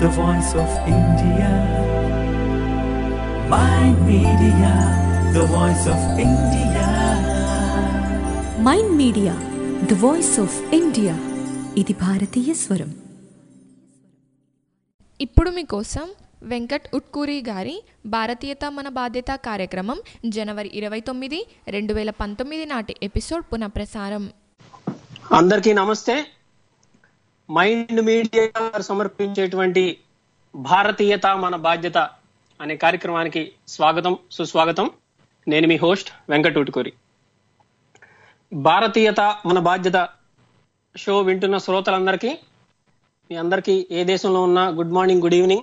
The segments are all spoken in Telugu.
the voice of India. Mind Media, the voice of India. Mind media the voice of India ఇది భారతీయ స్వరం ఇప్పుడు మీకోసం వెంకట్ ఉట్కూరి గారి భారతీయత మన బాధ్యత కార్యక్రమం జనవరి ఇరవై తొమ్మిది రెండు వేల పంతొమ్మిది నాటి ఎపిసోడ్ పునఃప్రసారం అందరికీ నమస్తే మైండ్ మీడియా వారు సమర్పించేటువంటి భారతీయత మన బాధ్యత అనే కార్యక్రమానికి స్వాగతం సుస్వాగతం నేను మీ హోస్ట్ వెంకట్ ఉటుకూరి భారతీయత మన బాధ్యత షో వింటున్న శ్రోతలందరికీ మీ అందరికీ ఏ దేశంలో ఉన్నా గుడ్ మార్నింగ్ గుడ్ ఈవినింగ్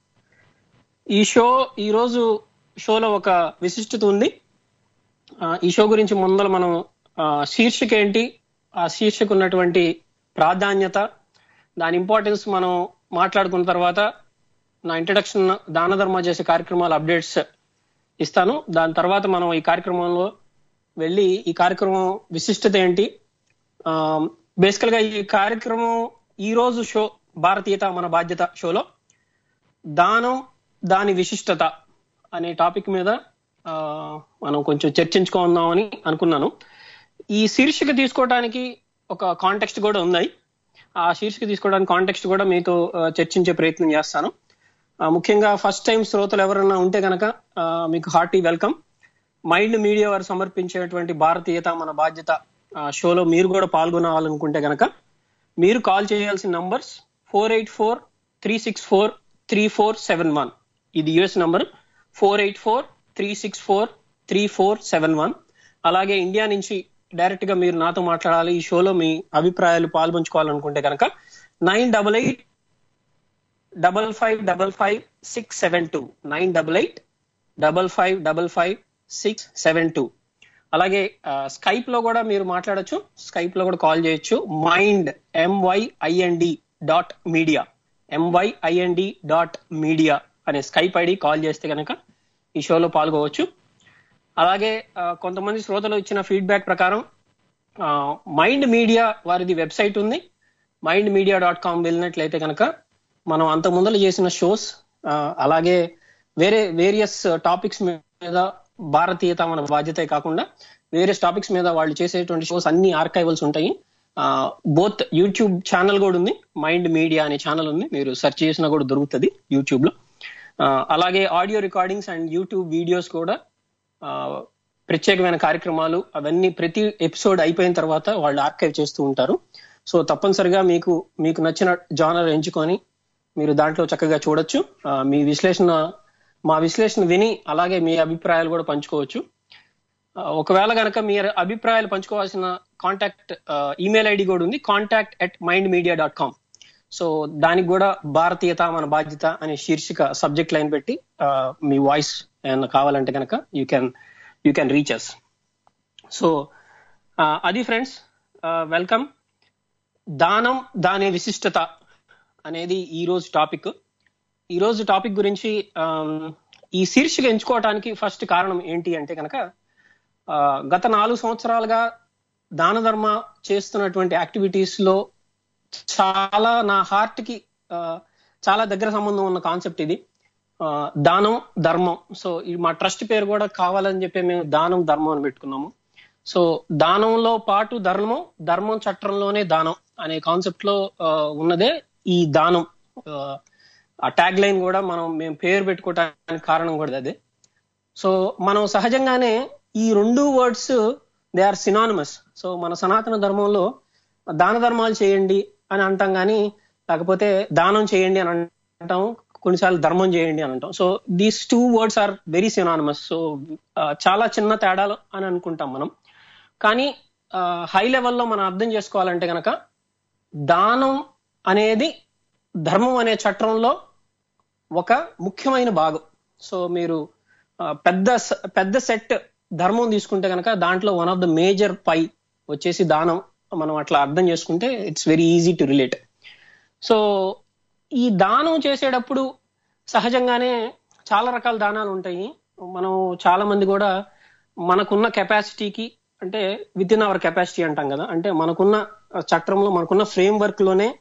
ఈ షో ఈరోజు షోలో ఒక విశిష్టత ఉంది ఆ, ఈ షో గురించి ముందర మనం ఆ, శీర్షిక ఏంటి ఆ శీర్షిక ఉన్నటువంటి ప్రాధాన్యత దాని ఇంపార్టెన్స్ మనం మాట్లాడుకున్న తర్వాత నా ఇంట్రడక్షన్ దాన ధర్మ చేసే కార్యక్రమాల అప్డేట్స్ ఇస్తాను దాని తర్వాత మనం ఈ కార్యక్రమంలో వెళ్ళి ఈ కార్యక్రమం విశిష్టత ఏంటి బేసికల్ గా ఈ కార్యక్రమం ఈ రోజు షో భారతీయత మన బాధ్యత షోలో దానం దాని విశిష్టత అనే టాపిక్ మీద ఆ, మనం కొంచెం చర్చించుకుందామని అనుకున్నాను ఈ శీర్షిక తీసుకోవడానికి ఒక కాంటెక్స్ట్ కూడా ఉంది ఆ శీర్షిక తీసుకోవడానికి కాంటెక్స్ట్ కూడా మీతో ఆ, చర్చించే ప్రయత్నం చేస్తాను ఆ, ముఖ్యంగా ఫస్ట్ టైం శ్రోతలు ఎవరైనా ఉంటే కనుక మీకు హార్టీ వెల్కమ్ మైండ్ మీడియా వారు సమర్పించేటువంటి భారతీయత మన బాధ్యత ఆ, షోలో మీరు కూడా పాల్గొనాలనుకుంటే కనుక మీరు కాల్ చేయాల్సిన numbers four eight four three six four three four seven one ఇది US number four eight four three six four three four seven one అలాగే ఇండియా నుంచి డైరెక్ట్ గా మీరు నాతో మాట్లాడాలి ఈ షోలో మీ అభిప్రాయాలు పాల్పంచుకోవాలనుకుంటే కనుక nine double eight double five double five six seven two nine double eight double five double five six seven two అలాగే స్కైప్ లో కూడా మీరు మాట్లాడొచ్చు స్కైప్ లో కూడా కాల్ చేయొచ్చు Mind M Y I N D dot media M Y I N D dot media అనే స్కైప్ ఐడి కాల్ చేస్తే కనుక ఈ షోలో పాల్గొవచ్చు అలాగే ఆ, కొంతమంది శ్రోతలు ఇచ్చిన ఫీడ్బ్యాక్ ప్రకారం మైండ్ మీడియా వారిది వెబ్సైట్ ఉంది మైండ్ మీడియా డాట్ కామ్ వెళ్ళినట్లయితే కనుక మనం అంత ముందర చేసిన షోస్ అలాగే వేరే వేరియస్ టాపిక్స్ మీద భారతీయత మన బాధ్యతే కాకుండా వేరియస్ టాపిక్స్ మీద వాళ్ళు చేసేటువంటి షోస్ అన్ని ఆర్కైవల్స్ ఉంటాయి బోత్ యూట్యూబ్ ఛానల్ కూడా ఉంది మైండ్ మీడియా అనే ఛానల్ ఉంది మీరు సెర్చ్ చేసినా కూడా దొరుకుతుంది యూట్యూబ్ లో ఆ, అలాగే audio recordings and YouTube videos కూడా ఆ, ప్రత్యేకమైన కార్యక్రమాలు అవన్నీ ప్రతి ఎపిసోడ్ అయిపోయిన తర్వాత వాళ్ళు ఆర్కైవ్ చేస్తూ ఉంటారు సో తప్పనిసరిగా మీకు మీకు నచ్చిన జానర్ ఎంచుకొని మీరు దాంట్లో చక్కగా చూడొచ్చు ఆ, మీ విశ్లేషణ మా విశ్లేషణ విని అలాగే మీ అభిప్రాయాలు కూడా పంచుకోవచ్చు ఆ, ఒకవేళ కనుక మీ అభిప్రాయాలు పంచుకోవాల్సిన కాంటాక్ట్ ఈమెయిల్ ఐడి కూడా ఉంది contact at mind media dot com so దానికి కూడా భారతీయత మన బాధ్యత అనే శీర్షిక సబ్జెక్ట్ లైన్ పెట్టి ఆ, మీ వాయిస్ ఏమన్నా కావాలంటే కనుక you can you can reach us so అది ఫ్రెండ్స్ వెల్కమ్ దానం దాని విశిష్టత అనేది ఈ రోజు టాపిక్ ఈ రోజు టాపిక్ గురించి ఆమ్, ఈ శీర్షిక ఎంచుకోవటానికి ఫస్ట్ కారణం ఏంటి అంటే కనుక ఆ, గత నాలుగు సంవత్సరాలుగా దాన ధర్మ చేస్తున్నటువంటి యాక్టివిటీస్ లో చాలా నా హార్ట్ కి ఆ, చాలా దగ్గర సంబంధం ఉన్న కాన్సెప్ట్ ఇది ఆ, దానం ధర్మం సో ఈ మా ట్రస్ట్ పేరు కూడా కావాలని చెప్పి మేము దానం ధర్మం అని పెట్టుకున్నాము సో దానంలో పాటు ధర్మం ధర్మం చట్టంలోనే దానం అనే కాన్సెప్ట్ లో ఆ, ఉన్నదే ఈ దానం ఆ, ఆ ట్యాగ్ లైన్ కూడా మనం మేము పేరు పెట్టుకోవడానికి కారణం కూడా అదే సో మనం సహజంగానే ఈ రెండు words they are synonymous so మన సనాతన ధర్మంలో దాన ధర్మాలు చేయండి అని అంటాం కానీ లేకపోతే దానం చేయండి అని అంటాం కొన్నిసార్లు ధర్మం చేయండి అని అంటాం so these two words are very synonymous so చాలా చిన్న తేడాలు అని అనుకుంటాం మనం కానీ హై లెవెల్లో మనం అర్థం చేసుకోవాలంటే కనుక దానం అనేది ధర్మం అనే చట్రంలో ఒక ముఖ్యమైన భాగం సో మీరు ఆ, పెద్ద స- పెద్ద సెట్ ధర్మం తీసుకుంటే కనుక దాంట్లో వన్ ఆఫ్ ద మేజర్ పై వచ్చేసి దానం మనం అట్లా అర్థం చేసుకుంటే it's very easy to relate so ఈ దానం చేసేటప్పుడు సహజంగానే చాలా రకాల దానాలు ఉంటాయి మనం చాలా మంది కూడా మనకున్న కెపాసిటీకి అంటే విత్ ఇన్ అవర్ కెపాసిటీ అంటాం కదా అంటే మనకున్న చట్టంలో మనకున్న ఫ్రేమ్ వర్క్ లోనే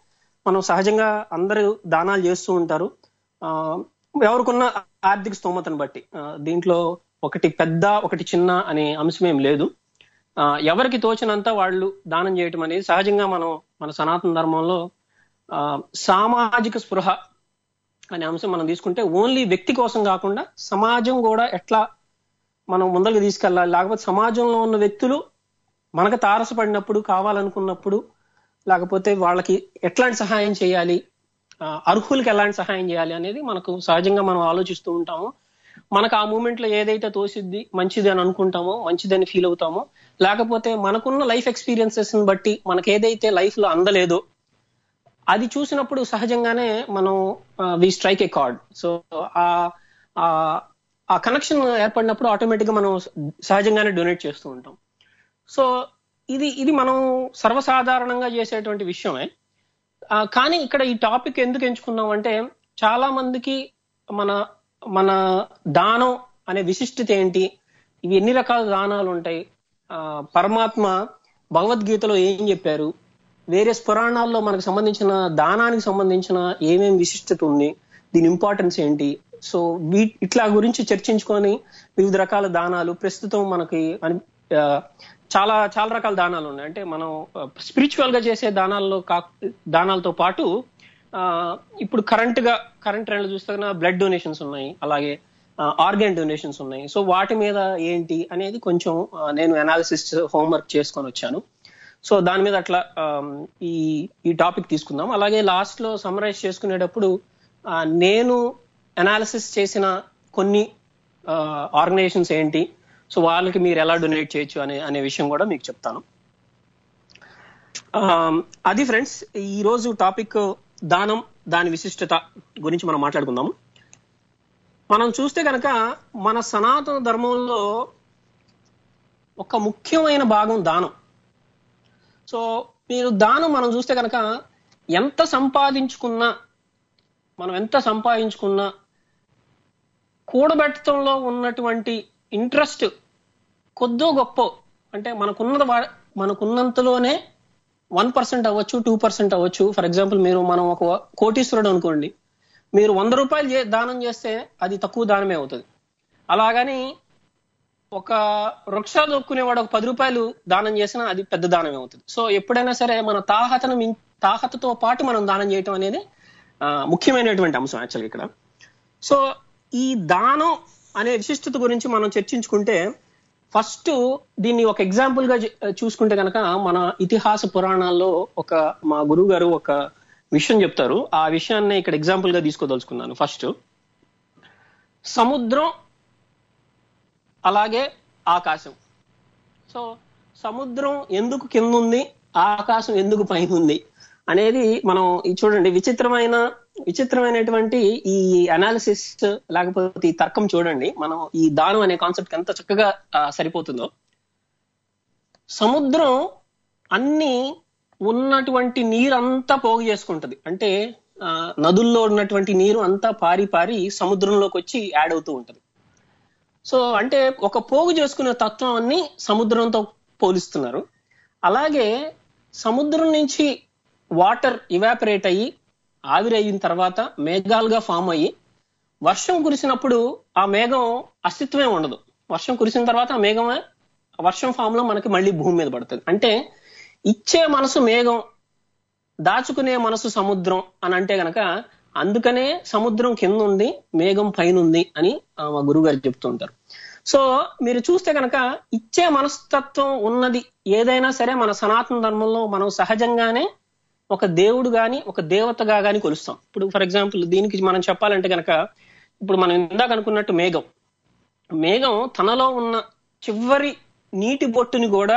మనం సహజంగా అందరూ దానాలు చేస్తూ ఉంటారు ఆ, ఎవరికున్న ఆర్థిక స్తోమతను బట్టి ఆ, దీంట్లో ఒకటి పెద్ద ఒకటి చిన్న అనే అంశం ఏం లేదు ఆ, ఎవరికి తోచినంత వాళ్ళు దానం చేయటం అనేది సహజంగా మనం మన సనాతన ధర్మంలో ఆ, సామాజిక స్పృహ అనే అంశం మనం తీసుకుంటే ఓన్లీ వ్యక్తి కోసం కాకుండా సమాజం కూడా ఎట్లా మనం ముందరికి తీసుకెళ్ళాలి లేకపోతే సమాజంలో ఉన్న వ్యక్తులు మనకు తారసపడినప్పుడు కావాలనుకున్నప్పుడు లేకపోతే వాళ్ళకి ఎట్లాంటి సహాయం చేయాలి ఆ, అర్హులకి ఎలాంటి సహాయం చేయాలి అనేది మనకు సహజంగా మనం ఆలోచిస్తూ ఉంటాము మనకు ఆ మూమెంట్ లో ఏదైతే తోసిద్ది మంచిది అని అనుకుంటామో మంచిదని ఫీల్ అవుతామో లేకపోతే మనకున్న లైఫ్ ఎక్స్పీరియన్సెస్ ని బట్టి మనకి ఏదైతే లైఫ్ లో అందలేదో అది చూసినప్పుడు సహజంగానే మనం we strike a card so ఆ ఆ- ఆ కనెక్షన్ ఏర్పడినప్పుడు ఆటోమేటిక్ గా మనం సహజంగానే డొనేట్ చేస్తూ ఉంటాం సో ఇది ఇది మనం సర్వసాధారణంగా చేసేటువంటి విషయమే ఆ, కానీ ఇక్కడ ఈ టాపిక్ ఎందుకు ఎంచుకున్నాం అంటే చాలా మందికి మన మన దానం అనే విశిష్టత ఏంటి ఇవి ఎన్ని రకాల దానాలు ఉంటాయి ఆ, పరమాత్మ భగవద్గీతలో ఏం చెప్పారు వేరే పురాణాల్లో మనకు సంబంధించిన దానానికి సంబంధించిన ఏమేమి విశిష్టత ఉంది దీని ఇంపార్టెన్స్ ఏంటి సో వీ ఇట్లా గురించి చర్చించుకొని వివిధ రకాల దానాలు ప్రస్తుతం మనకి అని- ఆ, చాలా చాలా రకాల దానాలు ఉన్నాయి అంటే మనం స్పిరిచువల్ గా చేసే దానాల్లో కా దానాలతో పాటు ఆ, ఇప్పుడు కరెంట్ గా కరెంట్ ట్రెండ్ చూస్తే బ్లడ్ డొనేషన్స్ ఉన్నాయి అలాగే ఆర్గాన్ డొనేషన్స్ ఉన్నాయి సో వాటి మీద ఏంటి అనేది కొంచెం ఆ, నేను అనాలిసిస్ హోంవర్క్ చేసుకొని వచ్చాను సో దాని మీద అట్లా ఆమ్, ఈ ఈ టాపిక్ తీసుకుందాం అలాగే లాస్ట్ లో సమరైజ్ చేసుకునేటప్పుడు ఆ, నేను అనాలిసిస్ చేసిన కొన్ని ఆర్గనైజేషన్స్ ఏంటి సో వాళ్ళకి మీరు ఎలా డొనేట్ చేయొచ్చు అనే అనే విషయం కూడా మీకు చెప్తాను ఆమ్, అది ఫ్రెండ్స్ ఈ రోజు టాపిక్ దానం దాని విశిష్టత గురించి మనం మాట్లాడుకుందాము మనం చూస్తే కనుక మన సనాతన ధర్మంలో ఒక ముఖ్యమైన భాగం దానం సో మీరు దానం మనం చూస్తే కనుక ఎంత సంపాదించుకున్నా మనం ఎంత సంపాదించుకున్నా కూడబెట్టడంలో ఉన్నటువంటి ఇంట్రెస్ట్ కొద్దో గొప్ప అంటే మనకున్నది వా- మనకున్నంతలోనే వన్ పర్సెంట్ అవ్వచ్చు టూ పర్సెంట్ అవ్వచ్చు ఫర్ ఎగ్జాంపుల్ మీరు మనం ఒక కోటీశ్వరుడు అనుకోండి మీరు వంద రూపాయలు చే- దానం చేస్తే అది తక్కువ దానమే అవుతుంది అలాగని ఒక వృక్షాలు దొక్కునేవాడు ఒక పది రూపాయలు దానం చేసినా అది పెద్ద దానమే అవుతుంది సో ఎప్పుడైనా సరే మన తాహతను మిం- తాహతతో పాటు మనం దానం చేయటం అనేది ఆ, ముఖ్యమైనటువంటి అంశం యాక్చువల్గా ఇక్కడ సో ఈ దానం అనే విశిష్టత గురించి మనం చర్చించుకుంటే ఫస్ట్ దీన్ని ఒక ఎగ్జాంపుల్ గా చూ- చూసుకుంటే కనుక మన ఇతిహాస పురాణాల్లో ఒక మా గురువు గారు ఒక విషయం చెప్తారు ఆ విషయాన్ని ఇక్కడ ఎగ్జాంపుల్ గా తీసుకోదలుచుకున్నాను ఫస్ట్ సముద్రం అలాగే ఆకాశం సో సముద్రం ఎందుకు కింద ఉంది ఆకాశం ఎందుకు పైన ఉంది అనేది మనం ఈ చూడండి విచిత్రమైన విచిత్రమైనటువంటి ఈ అనాలిసిస్ లేకపోతే ఈ తర్కం చూడండి మనం ఈ దానం అనే కాన్సెప్ట్ ఎంత చక్కగా ఆ, సరిపోతుందో సముద్రం అన్ని ఉన్నటువంటి నీరంతా పోగు చేసుకుంటది అంటే ఆ, నదుల్లో ఉన్నటువంటి నీరు అంతా పారి పారి సముద్రంలోకి వచ్చి యాడ్ అవుతూ ఉంటది సో అంటే ఒక పోగు చేసుకునే తత్వం అన్ని సముద్రంతో పోలిస్తున్నారు అలాగే సముద్రం నుంచి వాటర్ ఇవాపరేట్ అయ్యి ఆవిరి అయిన తర్వాత మేఘాలుగా ఫామ్ అయ్యి వర్షం కురిసినప్పుడు ఆ మేఘం అస్తిత్వమే ఉండదు వర్షం కురిసిన తర్వాత ఆ మేఘమే వర్షం ఫామ్ లో మనకి మళ్ళీ భూమి మీద పడుతుంది అంటే ఇచ్చే మనసు మేఘం దాచుకునే మనసు సముద్రం అని అంటే గనక అందుకనే సముద్రం కింద ఉంది మేఘం పైన ఉంది అని ఆ, మా గురువు గారు చెప్తుంటారు సో మీరు చూస్తే కనుక ఇచ్చే మనస్తత్వం ఉన్నది ఏదైనా సరే మన సనాతన ధర్మంలో మనం సహజంగానే ఒక దేవుడు గాని ఒక దేవతగా గాని కొలుస్తాం ఇప్పుడు ఫర్ ఎగ్జాంపుల్ దీనికి మనం చెప్పాలంటే కనుక ఇప్పుడు మనం ఇందాక అనుకున్నట్టు మేఘం మేఘం తనలో ఉన్న చివరి నీటి బొట్టుని కూడా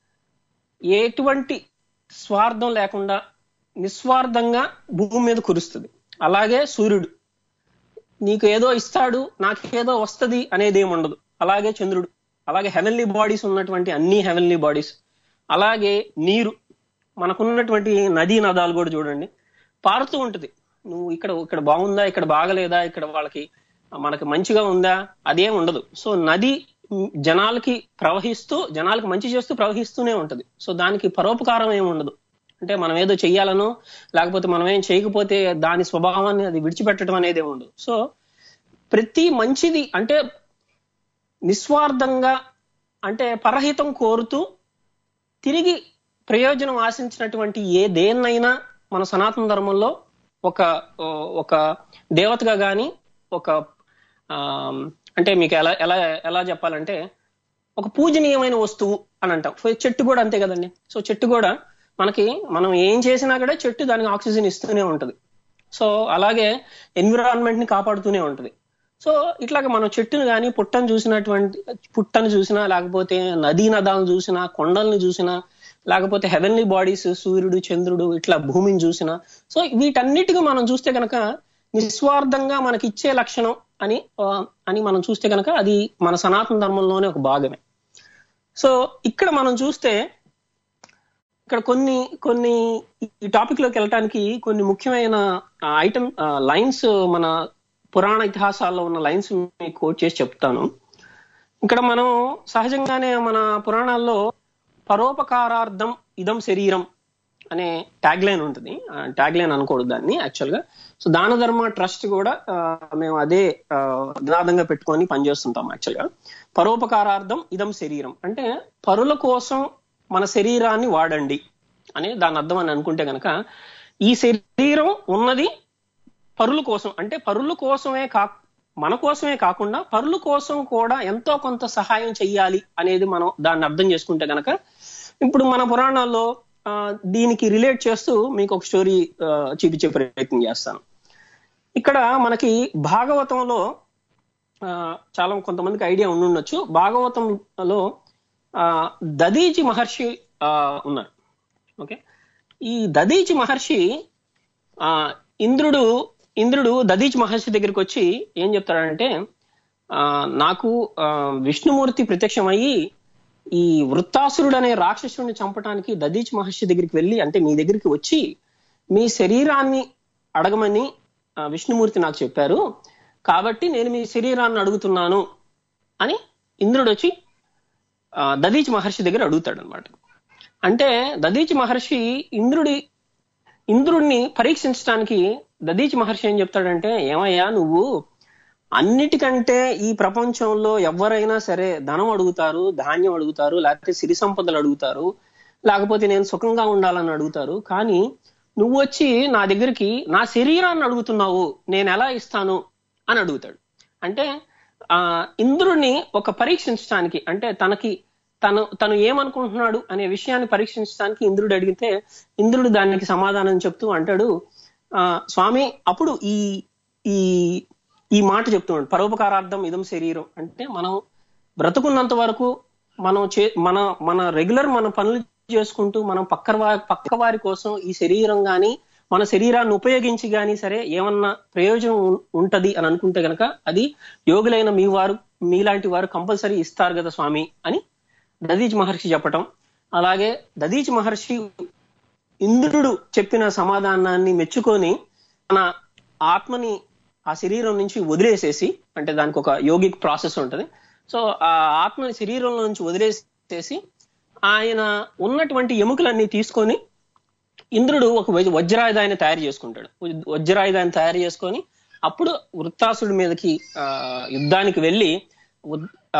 ఎటువంటి స్వార్థం లేకుండా నిస్వార్థంగా భూమి మీద కురుస్తుంది అలాగే సూర్యుడు నీకు ఏదో ఇస్తాడు నాకేదో వస్తది అనేది ఏమి ఉండదు అలాగే చంద్రుడు అలాగే హెవెన్లీ బాడీస్ ఉన్నటువంటి అన్ని హెవెన్లీ బాడీస్ అలాగే నీరు మనకున్నటువంటి నదీ నదాలు కూడా చూడండి పారుతూ ఉంటుంది నువ్వు ఇక్కడ ఇక్కడ బాగుందా ఇక్కడ బాగలేదా ఇక్కడ వాళ్ళకి మనకి మంచిగా ఉందా అదేం ఉండదు సో నది ఉమ్, జనాలకి ప్రవహిస్తూ జనాలకి మంచి చేస్తూ ప్రవహిస్తూనే ఉంటది సో దానికి పరోపకారం ఏమి ఉండదు అంటే మనం ఏదో చెయ్యాలనో లేకపోతే మనం ఏం చేయకపోతే దాని స్వభావాన్ని అది విడిచిపెట్టడం అనేది ఉండదు సో ప్రతి మంచిది అంటే నిస్వార్థంగా అంటే పరహితం కోరుతూ తిరిగి ప్రయోజనం ఆశించినటువంటి ఏ దేన్నైనా మన సనాతన ధర్మంలో ఒక ఒక దేవతగా గాని ఒక ఆ, అంటే మీకు ఎలా ఎలా ఎలా చెప్పాలంటే ఒక పూజనీయమైన వస్తువు అని అంటాం సో చెట్టు కూడా అంతే కదండి సో చెట్టు కూడా మనకి మనం ఏం చేసినా కూడా చెట్టు దానికి ఆక్సిజన్ ఇస్తూనే ఉంటది సో అలాగే ఎన్విరాన్మెంట్ ని కాపాడుతూనే ఉంటది సో ఇట్లాగ మనం చెట్టును కానీ పుట్టను చూసినటువంటి పుట్టను చూసినా లేకపోతే నదీ నదాలను చూసినా కొండల్ని చూసినా లేకపోతే హెవెన్లీ బాడీస్ సూర్యుడు చంద్రుడు ఇట్లా భూమిని చూసినా సో వీటన్నిటిగా మనం చూస్తే కనుక నిస్వార్థంగా మనకి ఇచ్చే లక్షణం అని ఆ, అని మనం చూస్తే కనుక అది మన సనాతన ధర్మంలోనే ఒక భాగమే సో ఇక్కడ మనం చూస్తే ఇక్కడ కొన్ని కొన్ని ఈ టాపిక్ లోకి వెళ్ళటానికి కొన్ని ముఖ్యమైన ఐటమ్ లైన్స్ మన పురాణ ఇతిహాసాల్లో ఉన్న లైన్స్ మీకు కోట్ చేసి చెప్తాను ఇక్కడ మనం సహజంగానే మన పురాణాల్లో పరోపకారార్థం ఇదం శరీరం అనే ట్యాగ్ లైన్ ఉంటుంది ట్యాగ్ లైన్ అనకూడదు దాన్ని యాక్చువల్ గా సో దాన ధర్మ ట్రస్ట్ కూడా ఆ, మేము అదే ఆ, నినాదంగా పెట్టుకొని పనిచేస్తుంటాం యాక్చువల్ గా పరోపకారార్థం ఇదం శరీరం అంటే పరుల కోసం మన శరీరాన్ని వాడండి అని దాని అర్థం అని అనుకుంటే గనక ఈ శరీరం ఉన్నది పరుల కోసం అంటే పరుల కోసమే కా మన కోసమే కాకుండా పరుల కోసం కూడా ఎంతో కొంత సహాయం చెయ్యాలి అనేది మనం దాన్ని అర్థం చేసుకుంటే గనక ఇప్పుడు మన పురాణాల్లో ఆ, దీనికి రిలేట్ చేస్తూ మీకు ఒక స్టోరీ ఆ, చూపించే ప్రయత్నం చేస్తాను ఇక్కడ మనకి భాగవతంలో ఆ, చాలా కొంతమందికి ఐడియా ఉండుండొచ్చు భాగవతంలో ఆ, దదీచి మహర్షి ఆ, ఉన్నారు ఓకే ఈ దదీచి మహర్షి ఆ ఇంద్రుడు ఇంద్రుడు దదీచి మహర్షి దగ్గరికి వచ్చి ఏం చెప్తాడంటే ఆ నాకు ఆ, విష్ణుమూర్తి ప్రత్యక్షమయ్యి ఈ వృత్తాసురుడు అనే రాక్షసుడిని చంపటానికి దదీచి మహర్షి దగ్గరికి వెళ్ళి అంటే మీ దగ్గరికి వచ్చి మీ శరీరాన్ని అడగమని ఆ, విష్ణుమూర్తి నాకు చెప్పారు కాబట్టి నేను మీ శరీరాన్ని అడుగుతున్నాను అని ఇంద్రుడు వచ్చి ఆ, దదీచి మహర్షి దగ్గర అడుగుతాడు అనమాట అంటే దదీచి మహర్షి ఇంద్రుడి ఇంద్రుడిని పరీక్షించడానికి దదీచి మహర్షి ఏం చెప్తాడంటే ఏమయ్యా నువ్వు అన్నిటికంటే ఈ ప్రపంచంలో ఎవరైనా సరే ధనం అడుగుతారు ధాన్యం అడుగుతారు లేకపోతే సిరి సంపదలు అడుగుతారు లేకపోతే నేను సుఖంగా ఉండాలని అడుగుతారు కానీ నువ్వు వచ్చి నా దగ్గరికి నా శరీరాన్ని అడుగుతున్నావు నేను ఎలా ఇస్తాను అని అడుగుతాడు అంటే ఆ ఇంద్రుడిని ఒక పరీక్షించడానికి అంటే తనకి తను తను ఏమనుకుంటున్నాడు అనే విషయాన్ని పరీక్షించడానికి ఇంద్రుడు అడిగితే ఇంద్రుడు దానికి సమాధానం చెప్తూ అంటాడు ఆ స్వామి అప్పుడు ఈ ఈ ఈ మాట చెప్తున్నాడు పరోపకారార్థం ఇదం శరీరం అంటే మనం బ్రతుకున్నంత వరకు మనం చే మన మన రెగ్యులర్ మన పనులు చేసుకుంటూ మనం పక్క వారి పక్క వారి కోసం ఈ శరీరం గాని మన శరీరాన్ని ఉపయోగించి గాని సరే ఏమన్నా ప్రయోజనం ఉం- ఉంటది అని అనుకుంటే గనక అది యోగులైన మీ వారు మీలాంటి వారు కంపల్సరీ ఇస్తారు కదా స్వామి అని దదీచ్ మహర్షి చెప్పటం అలాగే దదీచ్ మహర్షి ఇంద్రుడు చెప్పిన సమాధానాన్ని మెచ్చుకొని తన ఆత్మని ఆ శరీరం నుంచి వదిలేసేసి అంటే దానికి ఒక యోగిక్ ప్రాసెస్ ఉంటది సో ఆ ఆత్మని శరీరంలో నుంచి వదిలేసేసి ఆయన ఉన్నటువంటి ఎముకలన్నీ తీసుకొని ఇంద్రుడు ఒక వజ్ర- వజ్రాయుధాన్ని తయారు చేసుకుంటాడు వజ్- వజ్రాయుధాన్ని తయారు చేసుకొని అప్పుడు వృత్తాసుడి మీదకి ఆ, యుద్ధానికి వెళ్ళి ఉద్- ఆ,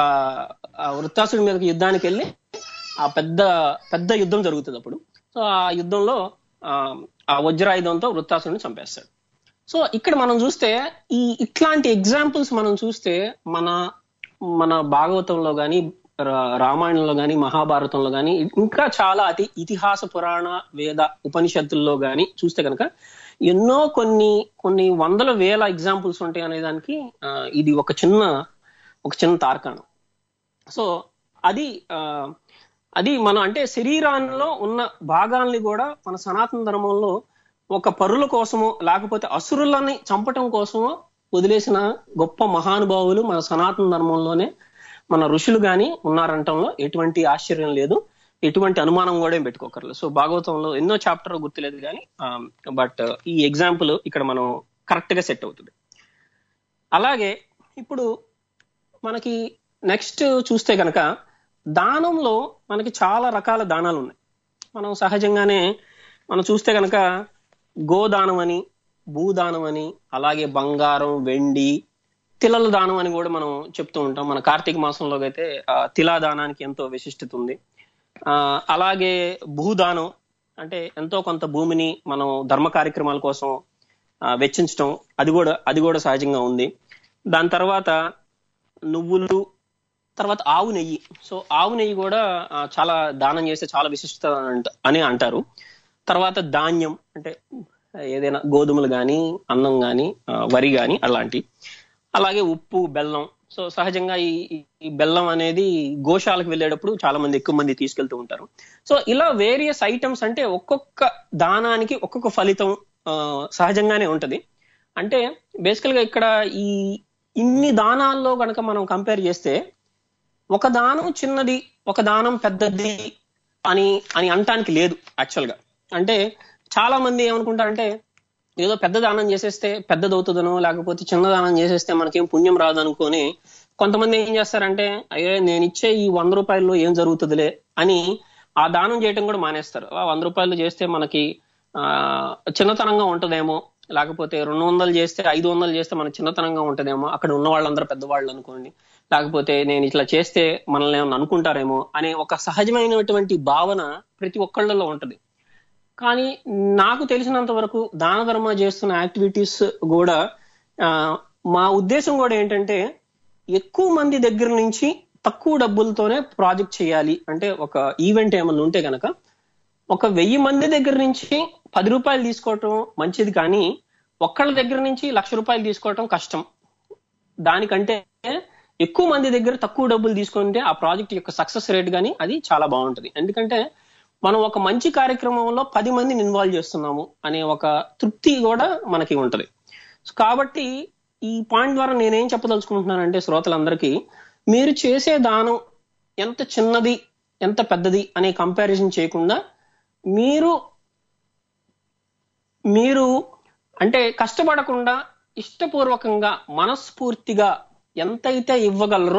ఆ వృత్తాసుడి మీదకి యుద్ధానికి వెళ్ళి ఆ పెద్ద పెద్ద యుద్ధం జరుగుతుంది అప్పుడు సో ఆ యుద్ధంలో ఆ, ఆ వజ్రాయుధంతో వృత్తాసుడిని చంపేస్తాడు సో ఇక్కడ మనం చూస్తే ఈ ఇట్లాంటి ఎగ్జాంపుల్స్ మనం చూస్తే మన మన భాగవతంలో గాని రా- రామాయణంలో గాని మహాభారతంలో గాని ఇంకా చాలా అతి ఇతిహాస పురాణ వేద ఉపనిషత్తుల్లో గాని చూస్తే కనుక ఎన్నో కొన్ని కొన్ని వందల వేల ఎగ్జాంపుల్స్ ఉంటాయి అనే దానికి ఆ, ఇది ఒక చిన్న ఒక చిన్న తార్కాణం సో అది ఆ, అది మనం అంటే శరీరాల్లో ఉన్న భాగాల్ని కూడా మన సనాతన ధర్మంలో ఒక పరుల కోసమో లేకపోతే అసురులని చంపటం కోసమో వదిలేసిన గొప్ప మహానుభావులు మన సనాతన ధర్మంలోనే మన ఋషులు గాని ఉన్నారంటంలో ఎటువంటి ఆశ్చర్యం లేదు ఎటువంటి అనుమానం కూడా ఏం పెట్టుకోకర్లేదు సో భాగవతంలో ఎన్నో చాప్టర్ గుర్తులేదు కానీ బట్ ఈ ఎగ్జాంపుల్ ఇక్కడ మనం కరెక్ట్ గా సెట్ అవుతుంది అలాగే ఇప్పుడు మనకి నెక్స్ట్ చూస్తే గనక దానంలో మనకి చాలా రకాల దానాలు ఉన్నాయి మనం సహజంగానే మనం చూస్తే కనుక గోదానం అని భూదానం అని అలాగే బంగారం వెండి తిలల దానం అని కూడా మనం చెప్తూ ఉంటాం మన కార్తీక మాసంలో అయితే ఆ, తిలా దానానికి ఎంతో విశిష్టత ఉంది ఆ, అలాగే భూదానం అంటే ఎంతో కొంత భూమిని మనం ధర్మ కార్యక్రమాల కోసం ఆ, వెచ్చించడం అది కూడా అది కూడా సహజంగా ఉంది దాని తర్వాత నువ్వులు తర్వాత ఆవు నెయ్యి సో ఆవు నెయ్యి కూడా ఆ, చాలా దానం చేస్తే చాలా విశిష్టత అంట- అని అంటారు తర్వాత ధాన్యం అంటే ఏదైనా గోధుమలు కానీ అన్నం కానీ వరి కానీ అలాంటి అలాగే ఉప్పు బెల్లం సో సహజంగా ఈ ఈ- ఈ బెల్లం అనేది గోశాలకు వెళ్ళేటప్పుడు చాలా మంది ఎక్కువ మంది తీసుకెళ్తూ ఉంటారు సో ఇలా వేరియస్ ఐటమ్స్ అంటే ఒక్కొక్క దానానికి ఒక్కొక్క ఫలితం ఆ, సహజంగానే ఉంటది అంటే బేసికల్ గా ఇక్కడ ఈ ఇన్ని దానాల్లో కనుక మనం కంపేర్ చేస్తే ఒక దానం చిన్నది ఒక దానం పెద్దది అని అని అనటానికి లేదు యాక్చువల్ గా అంటే చాలా మంది ఏమనుకుంటారంటే ఏదో పెద్ద దానం చేసేస్తే పెద్దది అవుతుందనో లేకపోతే చిన్న దానం చేసేస్తే మనకేం పుణ్యం రాదు అనుకొని కొంతమంది ఏం చేస్తారంటే అయ్యో నేను ఇచ్చే ఈ వంద రూపాయల్లో ఏం జరుగుతుందిలే అని ఆ దానం చేయటం కూడా మానేస్తారు ఆ వంద రూపాయలు చేస్తే మనకి ఆ చిన్నతనంగా ఉంటదేమో లేకపోతే రెండు వందలు చేస్తే ఐదు వందలు చేస్తే మన చిన్నతనంగా ఉంటదేమో అక్కడ ఉన్న వాళ్ళందరూ పెద్దవాళ్ళు అనుకోండి లేకపోతే నేను ఇట్లా చేస్తే మనల్ని ఏమన్నా అనుకుంటారేమో అనే ఒక సహజమైనటువంటి భావన ప్రతి ఒక్కళ్ళలో ఉంటది కానీ నాకు తెలిసినంత వరకు దాన ధర్మ చేస్తున్న యాక్టివిటీస్ కూడా ఆ, మా ఉద్దేశం కూడా ఏంటంటే ఎక్కువ మంది దగ్గర నుంచి తక్కువ డబ్బులతోనే ప్రాజెక్ట్ చేయాలి అంటే ఒక ఈవెంట్ ఏమన్నా ఉంటే గనక ఒక వెయ్యి మంది దగ్గర నుంచి పది రూపాయలు తీసుకోవటం మంచిది కానీ ఒక్కళ్ళ దగ్గర నుంచి లక్ష రూపాయలు తీసుకోవటం కష్టం దానికంటే ఎక్కువ మంది దగ్గర తక్కువ డబ్బులు తీసుకుంటే ఆ ప్రాజెక్ట్ యొక్క సక్సెస్ రేట్ గానీ అది చాలా బాగుంటది ఎందుకంటే మనం ఒక మంచి కార్యక్రమంలో పది మందిని ఇన్వాల్వ్ చేస్తున్నాము అనే ఒక తృప్తి కూడా మనకి ఉంటది సో కాబట్టి ఈ పాయింట్ ద్వారా నేనేం చెప్పదలుచుకుంటున్నానంటే శ్రోతలందరికీ మీరు చేసే దానం ఎంత చిన్నది ఎంత పెద్దది అనే కంపారిజన్ చేయకుండా మీరు మీరు అంటే కష్టపడకుండా ఇష్టపూర్వకంగా మనస్ఫూర్తిగా ఎంతైతే ఇవ్వగలరో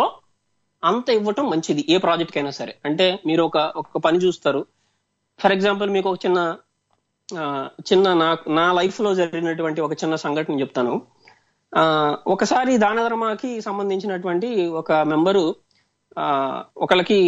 అంత ఇవ్వటం మంచిది ఏ ప్రాజెక్ట్ అయినా సరే అంటే మీరు ఒక ఒక పని చూస్తారు ఫర్ ఎగ్జాంపుల్ మీకు ఒక చిన్న ఆ, చిన్న నా నా లైఫ్ లో జరిగినటువంటి ఒక చిన్న సంఘటన చెప్తాను ఆ, ఒకసారి దాన ధర్మాకి సంబంధించినటువంటి ఒక మెంబరు ఆ, ఒకళ్ళకి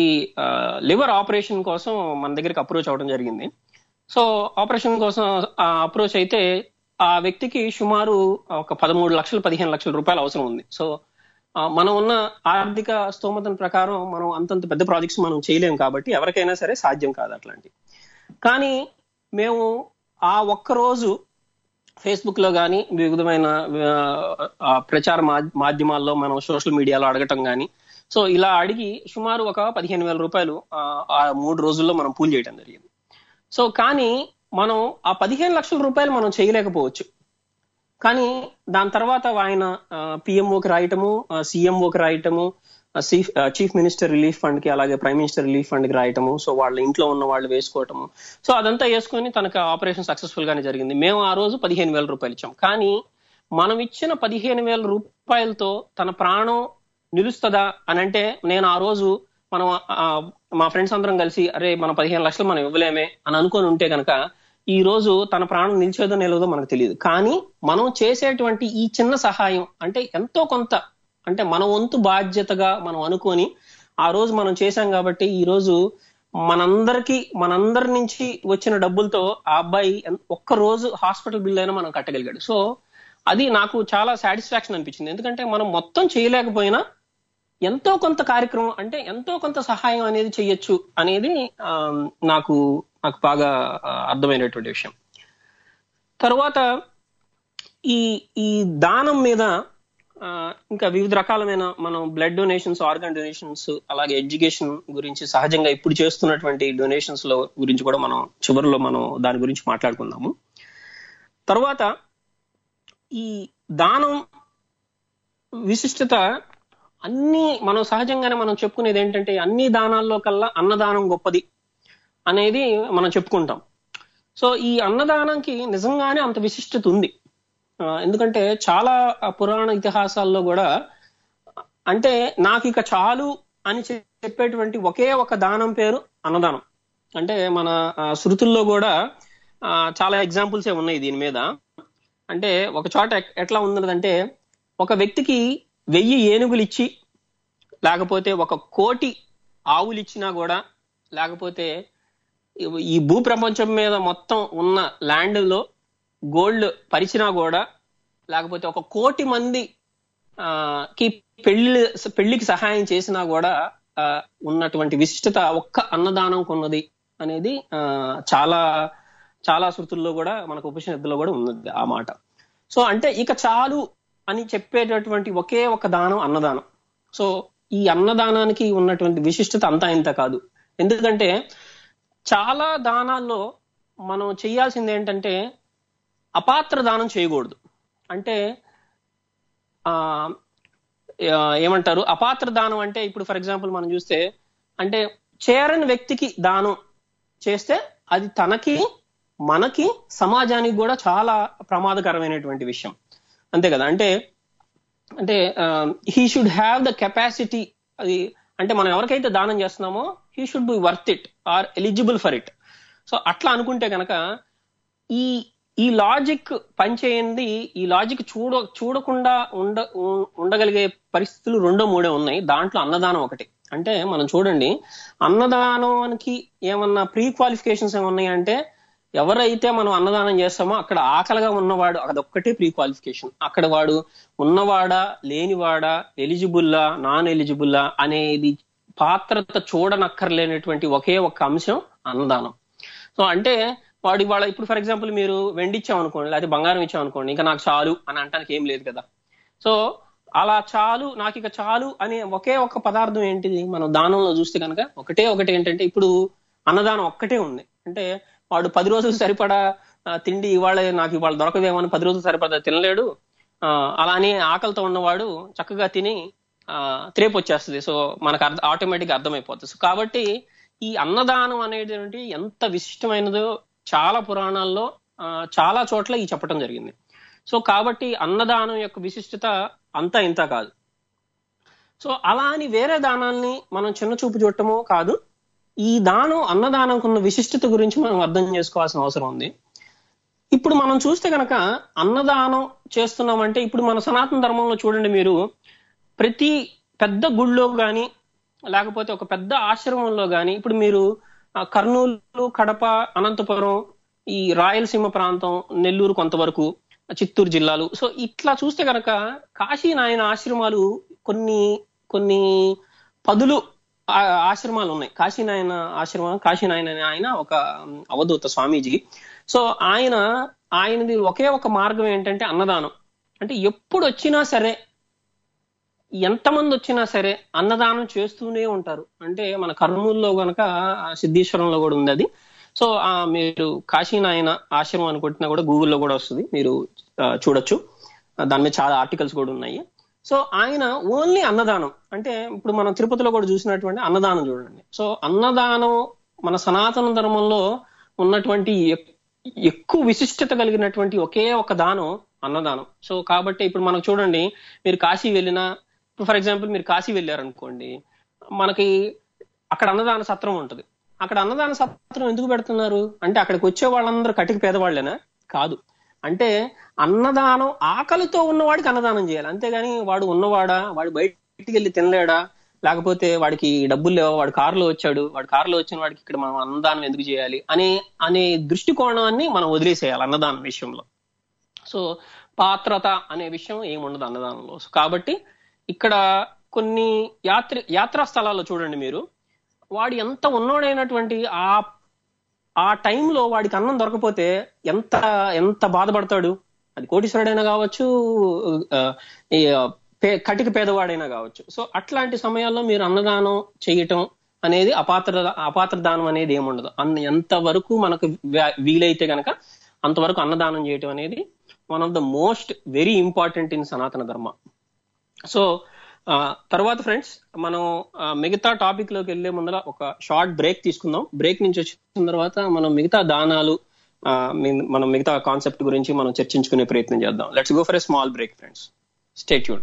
లివర్ ఆపరేషన్ కోసం మన దగ్గరికి అప్రోచ్ అవ్వడం జరిగింది సో ఆపరేషన్ కోసం అప్రోచ్ అయితే ఆ వ్యక్తికి సుమారు ఒక పదమూడు లక్షలు పదిహేను లక్షల రూపాయలు అవసరం ఉంది సో ఆ, మనం ఉన్న ఆర్థిక స్తోమతన ప్రకారం మనం అంతంత పెద్ద ప్రాజెక్ట్స్ మనం చేయలేం కాబట్టి ఎవరికైనా సరే సాధ్యం కాదు అట్లాంటి కానీ మేము ఆ ఒక్క రోజు ఫేస్బుక్ లో కానీ వివిధమైన ఆ, ఆ, ప్రచార మా- మాధ్యమాల్లో మనం సోషల్ మీడియాలో అడగటం కానీ సో ఇలా అడిగి సుమారు ఒక పదిహేను వేల రూపాయలు ఆ, ఆ మూడు రోజుల్లో మనం పూల్ చేయడం జరిగింది సో కానీ మనం ఆ పదిహేను లక్షల రూపాయలు మనం చేయలేకపోవచ్చు కానీ దాని తర్వాత ఆయన పిఎంఓకి రాయటము సీఎంఓకి రాయటము chief chief minister relief fund కి అలాగే ప్రైమ్ మినిస్టర్ రిలీఫ్ ఫండ్ కి రాయటము సో వాళ్ళ ఇంట్లో ఉన్న వాళ్ళు వేసుకోవటము సో అదంతా వేసుకొని తనకు ఆపరేషన్ సక్సెస్ఫుల్ గానే జరిగింది మేము ఆ రోజు పదిహేను వేల రూపాయలు ఇచ్చాం కానీ మనం ఇచ్చిన పదిహేను వేల రూపాయలతో తన ప్రాణం నిలుస్తుందా అని అంటే నేను ఆ రోజు మనం ఆ, మా ఫ్రెండ్స్ అందరం కలిసి అరే మన పదిహేను లక్షలు మనం ఇవ్వలేమే అని అనుకొని ఉంటే కనుక ఈ రోజు తన ప్రాణం నిలిచేదో నిలవదో మనకు తెలియదు కానీ మనం చేసేటువంటి ఈ చిన్న సహాయం అంటే ఎంతో కొంత అంటే మన వంతు బాధ్యతగా మనం అనుకొని ఆ రోజు మనం చేశాం కాబట్టి ఈ రోజు మనందరికి మనందరి నుంచి వచ్చిన డబ్బులతో ఆ అబ్బాయి ఎన్- ఒక్క రోజు హాస్పిటల్ బిల్ అయినా మనం కట్టగలిగాడు సో అది నాకు చాలా సాటిస్ఫాక్షన్ అనిపించింది ఎందుకంటే మనం మొత్తం చేయలేకపోయినా ఎంతో కొంత కార్యక్రమం అంటే ఎంతో కొంత సహాయం అనేది చెయ్యొచ్చు అనేది ఆ, నాకు నాకు బాగా ఆ, అర్థమైనటువంటి విషయం తర్వాత ఈ ఈ దానం మీద ఆ, ఇంకా వివిధ రకాలమైన మనం బ్లడ్ డొనేషన్స్ ఆర్గన్ డొనేషన్స్ అలాగే ఎడ్యుకేషన్ గురించి సహజంగా ఇప్పుడు చేస్తున్నటువంటి డొనేషన్స్ లో గురించి కూడా మనం చివరిలో మనం దాని గురించి మాట్లాడుకుందాము తర్వాత ఈ దానం విశిష్టత అన్ని మనం సహజంగానే మనం చెప్పుకునేది ఏంటంటే అన్ని దానాల్లో కల్లా అన్నదానం గొప్పది అనేది మనం చెప్పుకుంటాం సో ఈ అన్నదానంకి నిజంగానే అంత విశిష్టత ఉంది ఆ, ఎందుకంటే చాలా ఆ, పురాణ ఇతిహాసాల్లో కూడా అంటే నాకు ఇక చాలు అని చెప్పేటువంటి ఒకే ఒక దానం పేరు అన్నదానం అంటే మన ఆ, శృతుల్లో కూడా ఆ, చాలా ఎగ్జాంపుల్స్ ఏ ఉన్నాయి దీని మీద అంటే ఒక చోట ఎక్- ఎట్లా ఉన్నదంటే ఒక వ్యక్తికి వెయ్యి ఏనుగులు ఇచ్చి లేకపోతే ఒక కోటి ఆవులు ఇచ్చినా కూడా లేకపోతే ఈ- ఈ భూ ప్రపంచం మీద మొత్తం ఉన్న ల్యాండ్ లో గోల్డ్ పరిచినా కూడా లేకపోతే ఒక కోటి మంది ఆ, కి పెళ్లి పెళ్లికి సహాయం చేసినా కూడా ఆ, ఉన్నటువంటి విశిష్టత ఒక్క అన్నదానంకు ఉన్నది అనేది ఆ, చాలా చాలా శృతుల్లో కూడా మనకు ఉపనిషత్తుల్లో కూడా ఉన్నది ఆ మాట సో అంటే ఇక చాలు అని చెప్పేటటువంటి ఒకే ఒక దానం అన్నదానం సో ఈ అన్నదానానికి ఉన్నటువంటి విశిష్టత అంతా ఇంత కాదు ఎందుకంటే చాలా దానాల్లో మనం చేయాల్సింది ఏంటంటే అపాత్ర దానం చేయకూడదు అంటే ఆ ఆ, ఏమంటారు అపాత్ర దానం అంటే ఇప్పుడు ఫర్ ఎగ్జాంపుల్ మనం చూస్తే అంటే చేరని వ్యక్తికి దానం చేస్తే అది తనకి మనకి సమాజానికి కూడా చాలా ప్రమాదకరమైనటువంటి విషయం అంతే కదా అంటే అంటే he should have the capacity అది అంటే మనం ఎవరికైతే దానం చేస్తున్నామో he should be worth it or eligible for it so అట్లా అనుకుంటే కనుక ఈ ఈ లాజిక్ పనిచేయండి ఈ లాజిక్ చూడ చూడకుండా ఉండ ఉ- ఉండగలిగే పరిస్థితులు రెండో మూడో ఉన్నాయి దాంట్లో అన్నదానం ఒకటి అంటే మనం చూడండి అన్నదానానికి ఏమన్నా ప్రీ క్వాలిఫికేషన్స్ ఏమన్నాయి అంటే ఎవరైతే మనం అన్నదానం చేస్తామో అక్కడ ఆకలిగా ఉన్నవాడు అదొక్కటే ప్రీ క్వాలిఫికేషన్ అక్కడ వాడు ఉన్నవాడా లేనివాడా ఎలిజిబుల్లా నాన్ ఎలిజిబుల్లా అనేది పాత్రత చూడనక్కర్లేనటువంటి ఒకే ఒక్క అంశం అన్నదానం సో అంటే వాడు ఇవాళ ఇప్పుడు ఫర్ ఎగ్జాంపుల్ మీరు వెండి ఇచ్చాం అనుకోండి లేకపోతే బంగారం ఇచ్చాం అనుకోండి ఇంకా నాకు చాలు అని అంటానికి ఏం లేదు కదా సో అలా చాలు నాకు ఇక చాలు అనే ఒకే ఒక్క పదార్థం ఏంటిది మనం దానంలో చూస్తే కనుక ఒకటే ఒకటి ఏంటంటే ఇప్పుడు అన్నదానం ఒక్కటే ఉంది అంటే వాడు పది రోజులు సరిపడా ఆ, తిండి ఇవాళ నాకు ఇవాళ దొరకదేమో అని పది రోజులు సరిపడా తినలేడు ఆ, అలానే ఆకలితో ఉన్నవాడు చక్కగా తిని ఆ, త్రేపు వచ్చేస్తుంది సో మనకు అర్థ ఆటోమేటిక్ అర్థమైపోతుంది సో కాబట్టి ఈ అన్నదానం అనేది ఎంత విశిష్టమైనదో చాలా పురాణాల్లో ఆ, చాలా చోట్ల ఈ చెప్పడం జరిగింది సో కాబట్టి అన్నదానం యొక్క విశిష్టత అంతా ఇంత కాదు సో అలా అని వేరే దానాల్ని మనం చిన్న చూపు చూడటమో కాదు ఈ దానం అన్నదానంకు ఉన్న విశిష్టత గురించి మనం అర్థం చేసుకోవాల్సిన అవసరం ఉంది ఇప్పుడు మనం చూస్తే కనుక అన్నదానం చేస్తున్నామంటే ఇప్పుడు మన సనాతన ధర్మంలో చూడండి మీరు ప్రతి పెద్ద గుళ్ళో గాని లేకపోతే ఒక పెద్ద ఆశ్రమంలో గాని ఇప్పుడు మీరు ఆ, కర్నూలు కడప అనంతపురం ఈ రాయలసీమ ప్రాంతం నెల్లూరు కొంతవరకు చిత్తూరు జిల్లాలు సో ఇట్లా చూస్తే కనుక కాశీ నాయన ఆశ్రమాలు కొన్ని కొన్ని పదులు ఆ- ఆశ్రమాలు ఉన్నాయి కాశీ నాయన ఆశ్రమం కాశీ నాయన అనే ఆయన ఒక ఉమ్, అవధూత స్వామీజీ సో ఆయన ఆయనది ఒకే ఒక మార్గం ఏంటంటే అన్నదానం అంటే ఎప్పుడు వచ్చినా సరే ఎంతమంది వచ్చినా సరే అన్నదానం చేస్తూనే ఉంటారు అంటే మన కర్నూలులో గనక ఆ సిద్ధేశ్వరంలో కూడా ఉంది అది సో ఆ మీరు కాశీనాయన ఆశ్రమం అని కొట్టినా కూడా గూగుల్లో కూడా వస్తుంది మీరు ఆ, చూడొచ్చు ఆ, దాని మీద చాలా ఆర్టికల్స్ కూడా ఉన్నాయి సో ఆయన ఓన్లీ అన్నదానం అంటే ఇప్పుడు మనం తిరుపతిలో కూడా చూసినటువంటి అన్నదానం చూడండి సో అన్నదానం మన సనాతన ధర్మంలో ఉన్నటువంటి ఎక్- ఎక్కువ విశిష్టత కలిగినటువంటి ఒకే ఒక దానం అన్నదానం సో కాబట్టి ఇప్పుడు మనకు చూడండి మీరు కాశీ వెళ్ళినా ఇప్పుడు ఫర్ ఎగ్జాంపుల్ మీరు కాశీ వెళ్ళారనుకోండి మనకి అక్కడ అన్నదాన సత్రం ఉంటుంది అక్కడ అన్నదాన సత్రం ఎందుకు పెడుతున్నారు అంటే అక్కడికి వచ్చే వాళ్ళందరూ కటికి పేదవాళ్ళేనా కాదు అంటే అన్నదానం ఆకలితో ఉన్నవాడికి అన్నదానం చేయాలి అంతేగాని వాడు ఉన్నవాడా వాడు బయటికి వెళ్ళి తినలేడా లేకపోతే వాడికి డబ్బులు లేవా వాడు కారులో వచ్చాడు వాడు కారులో వచ్చిన వాడికి ఇక్కడ మనం అన్నదానం ఎందుకు చేయాలి అనే అనే దృష్టికోణాన్ని మనం వదిలేసేయాలి అన్నదానం విషయంలో సో పాత్రత అనే విషయం ఏముండదు అన్నదానంలో సో కాబట్టి ఇక్కడ కొన్ని యాత్రి యాత్రా స్థలాల్లో చూడండి మీరు వాడు ఎంత ఉన్నోడైనటువంటి ఆ ఆ టైంలో వాడికి అన్నం దొరకపోతే ఎంత ఎంత బాధపడతాడు అది కోటీశ్వరుడైనా కావచ్చు ఆ, ఈ, ఆ, పే- కటిక పేదవాడైనా కావచ్చు సో అట్లాంటి సమయాల్లో మీరు అన్నదానం చేయటం అనేది అపాత్ర అపాత్ర దానం అనేది ఏముండదు అన్న ఎంత వరకు మనకు వ్యా- వీలైతే గనక అంతవరకు అన్నదానం చేయటం అనేది one of the most very important in Sanatana Dharma so ఆ, తర్వాత ఫ్రెండ్స్ మనం ఆ, మిగతా టాపిక్ లోకి వెళ్లే ముందర ఒక షార్ట్ బ్రేక్ తీసుకుందాం బ్రేక్ నుంచి వచ్చిన తర్వాత మనం మిగతా దానాలు ఆ, మీ- మనం మిగతా కాన్సెప్ట్ గురించి మనం చర్చించుకునే ప్రయత్నం చేద్దాం let's go for a small break friends stay tune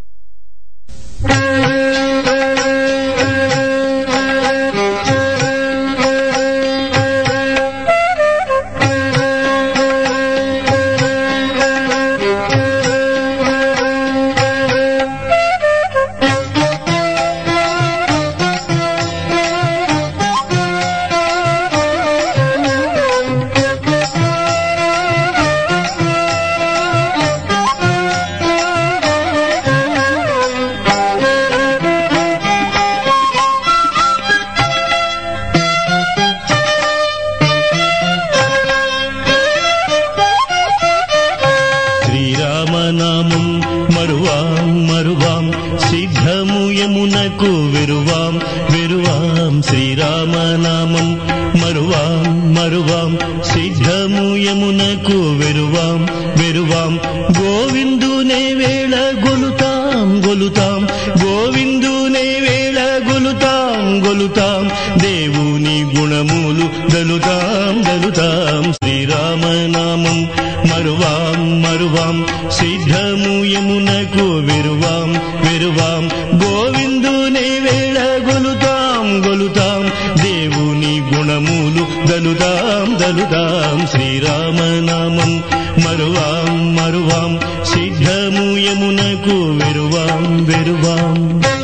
సిద్ధము యమునకు వెరువాం వెరువాం శ్రీరామనామం మరువాం మరువాం సిద్ధము యమునకు వెరువాం వెరువాం గోవిందునే వేళ గొలుతాం గొలుతాం గోవిందునే వేళ గొలుతాం గొలుతాం దేవుని గుణములు దలుతాం దలుతాం శ్రీరామనామం మరువాం మరువాం సిద్ధము యమునకు వెరువాం వెరువాం గోవిందునే వేళ గొలుతాం గొలుతాం దేవుని గుణములు దలుతాం దలుతాం శ్రీరామనామం మరువాం మరువాం సిద్ధము యమునకు వెరువాం వెరువాం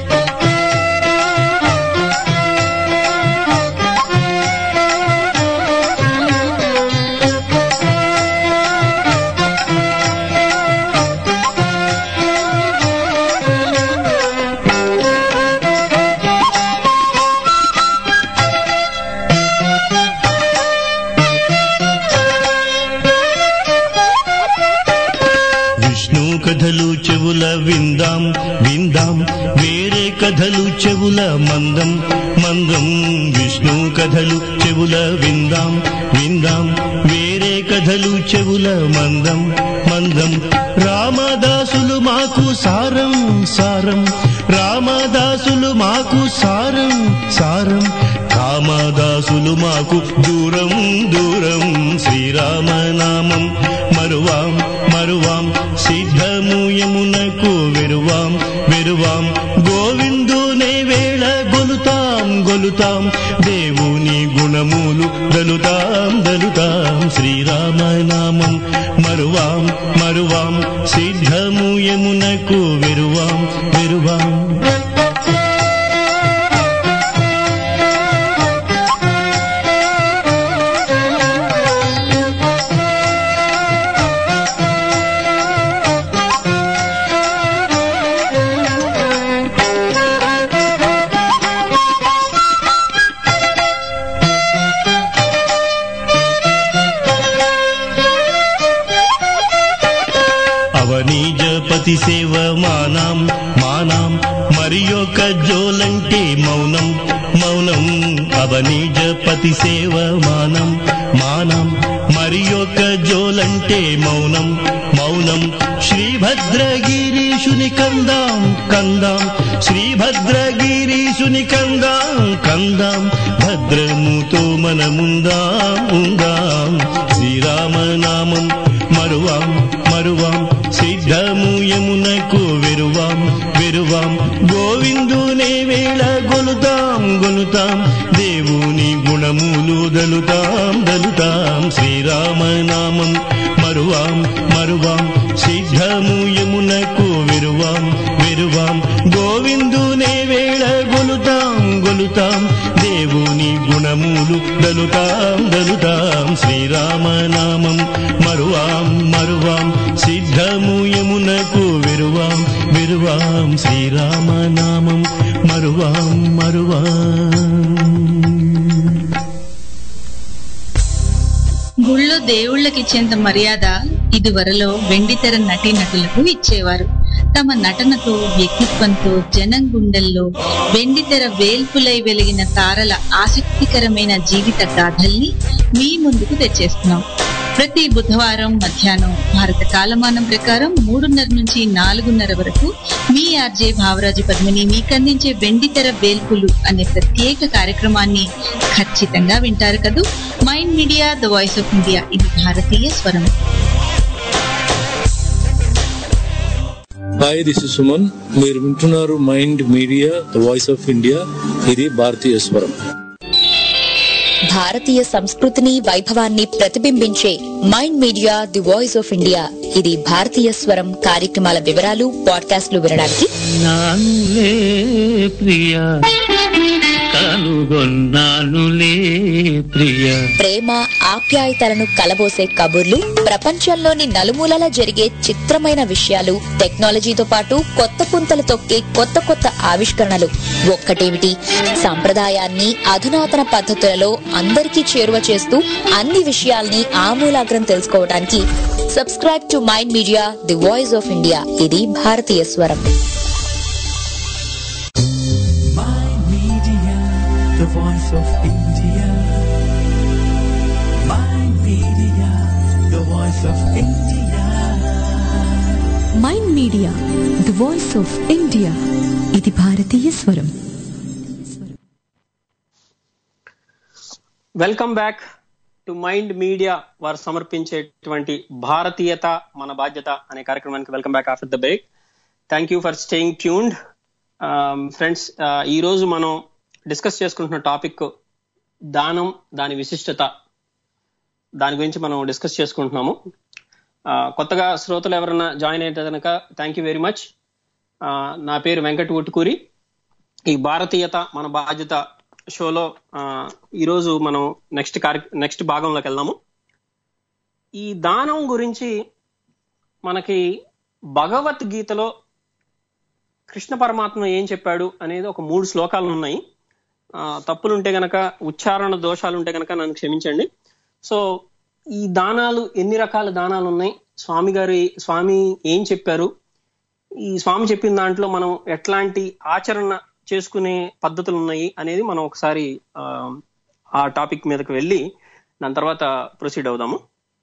విష్ణు కథలు చెవుల విందాం విందాం వేరే కథలు చెవుల మందం మందం విష్ణు కథలు చెవుల విందాం విందాం వేరే కథలు చెవుల మందం మందం రామదాసులు మాకు సారం సారం రామదాసులు మాకు సారం సారం రామదాసులు మాకు దూరం దూరం శ్రీరామనామం మరువాం మరువాం సిద్ధము యమునకు వెరువాం వెరువాం గోవిందునే వేళ గొలుతాం గొలుతాం దేవుని గుణములు దలుతాం దలుతాం శ్రీరామనామం మరువాం మరువాం సిద్ధము యమునకు వెరువాం వెరువాం అవనీజపతి సేవ మానాం మానాం మరి ఒక జోలంటే మౌనం మౌనం అవనీజపతి సేవ మానం మానం మరి ఒక జోలంటే మౌనం మౌనం శ్రీభద్రగిరీశుని కందాం కందాం శ్రీభద్రగిరీశుని కందాం కందాం భద్రముతో మనముందాం ఉందాం శ్రీరామనామం మరువాం మరువాం సిద్ధము యమునకు వెరువాం వెరువాం గోవిందునే వేళ గొలుతాం గొలుతాం దేవుని గుణములు దలుతాం దలుతాం శ్రీరామనామం మరువాం మరువాం సిద్ధము యమునకు వెరువాం వెరువాం గోవిందునే వేళ గొలుతాం గొలుతాం దేవుని గుణములు దలుతాం దలుతాం శ్రీరామనామం మరువాం మరువాం సిద్ధము యమునకు వెరువాం వెరువాం శ్రీరామనామం మరువాం మరువాం గుళ్ళో దేవుళ్ళకిచ్చేంత మర్యాద ఇదివరలో వెండితెర నటీనటులకు ఇచ్చేవారు తమ నటనతో వ్యక్తిత్వంతో జనం గుండెల్లో వెండితెర వేల్పులై వెలిగిన తారల ఆసక్తికరమైన జీవిత గాథల్ని మీ ముందుకు తెచ్చేస్తున్నాం ప్రతి బుధవారం మధ్యాహ్నం భారత కాలమానం ప్రకారం మూడున్నర నుంచి నాలుగున్నర వరకు మీ ఆర్జే భావరాజు పద్మిని మీకందించే వెండితెర వేల్పులు అనే ప్రత్యేక కార్యక్రమాన్ని ఖచ్చితంగా వింటారు కదూ mind media the voice of India ఇది భారతీయ స్వరం హాయ్ దిస్ ఇస్ సుమన్ మీరు వింటున్నారు mind media the voice of India ఇది భారతీయ స్వరం భారతీయ సంస్కృతిని వైభవాన్ని ప్రతిబింబించే mind media the voice of India ఇది భారతీయ స్వరం కార్యక్రమాల వివరాలు పాడ్కాస్ట్లు వినడానికి నానులే ప్రియ కనుగొన్నానులే ప్రియ ప్రేమ ఆప్యాయతలను కలబోసే కబుర్లు ప్రపంచంలోని నలుమూలలా జరిగే చిత్రమైన విషయాలు టెక్నాలజీతో పాటు కొత్త పుంతలు తొక్కే కొత్త కొత్త ఆవిష్కరణలు ఒక్కటేమిటి సంప్రదాయాన్ని అధునాతన పద్ధతులలో అందరికీ చేరువ చేస్తూ అన్ని విషయాల్ని ఆమూలాగ్రం తెలుసుకోవడానికి subscribe to mind media the voice of India ఇది భారతీయ స్వరం voice of India. Mind Media, the voice of India. Mind media the voice of India ఇది భారతీయ స్వరం welcome back to mind media వారు సమర్పించేటువంటి భారతీయత మన బాధ్యత అనే కార్యక్రమానికి welcome back after the break thank you for staying tuned friends ఈ రోజు మనం డిస్కస్ చేసుకుంటున్న టాపిక్ దానం దాని విశిష్టత దాని గురించి మనం డిస్కస్ చేసుకుంటున్నాము ఆ, కొత్తగా శ్రోతలు ఎవరైనా జాయిన్ అయితే కనుక థ్యాంక్ యూ వెరీ మచ్ నా పేరు వెంకట్ ఉట్టుకూరి ఈ భారతీయత మన బాధ్యత షోలో ఆ, ఈరోజు మనం నెక్స్ట్ కార్య నెక్స్ట్ భాగంలోకి వెళ్దాము ఈ దానం గురించి మనకి భగవద్గీతలో కృష్ణ పరమాత్మ ఏం చెప్పాడు అనేది ఒక మూడు శ్లోకాలు ఉన్నాయి ఆ, తప్పులుంటే గనక ఉచ్చారణ దోషాలు ఉంటే గనక నన్ను క్షమించండి సో ఈ దానాలు ఎన్ని రకాల దానాలు ఉన్నాయి స్వామి గారి స్వామి ఏం చెప్పారు ఈ స్వామి చెప్పిన దాంట్లో మనం ఎట్లాంటి ఆచరణ చేసుకునే పద్ధతులు ఉన్నాయి అనేది మనం ఒకసారి ఆ, ఆ టాపిక్ మీదకి వెళ్ళి దాని తర్వాత ప్రొసీడ్ అవుదాము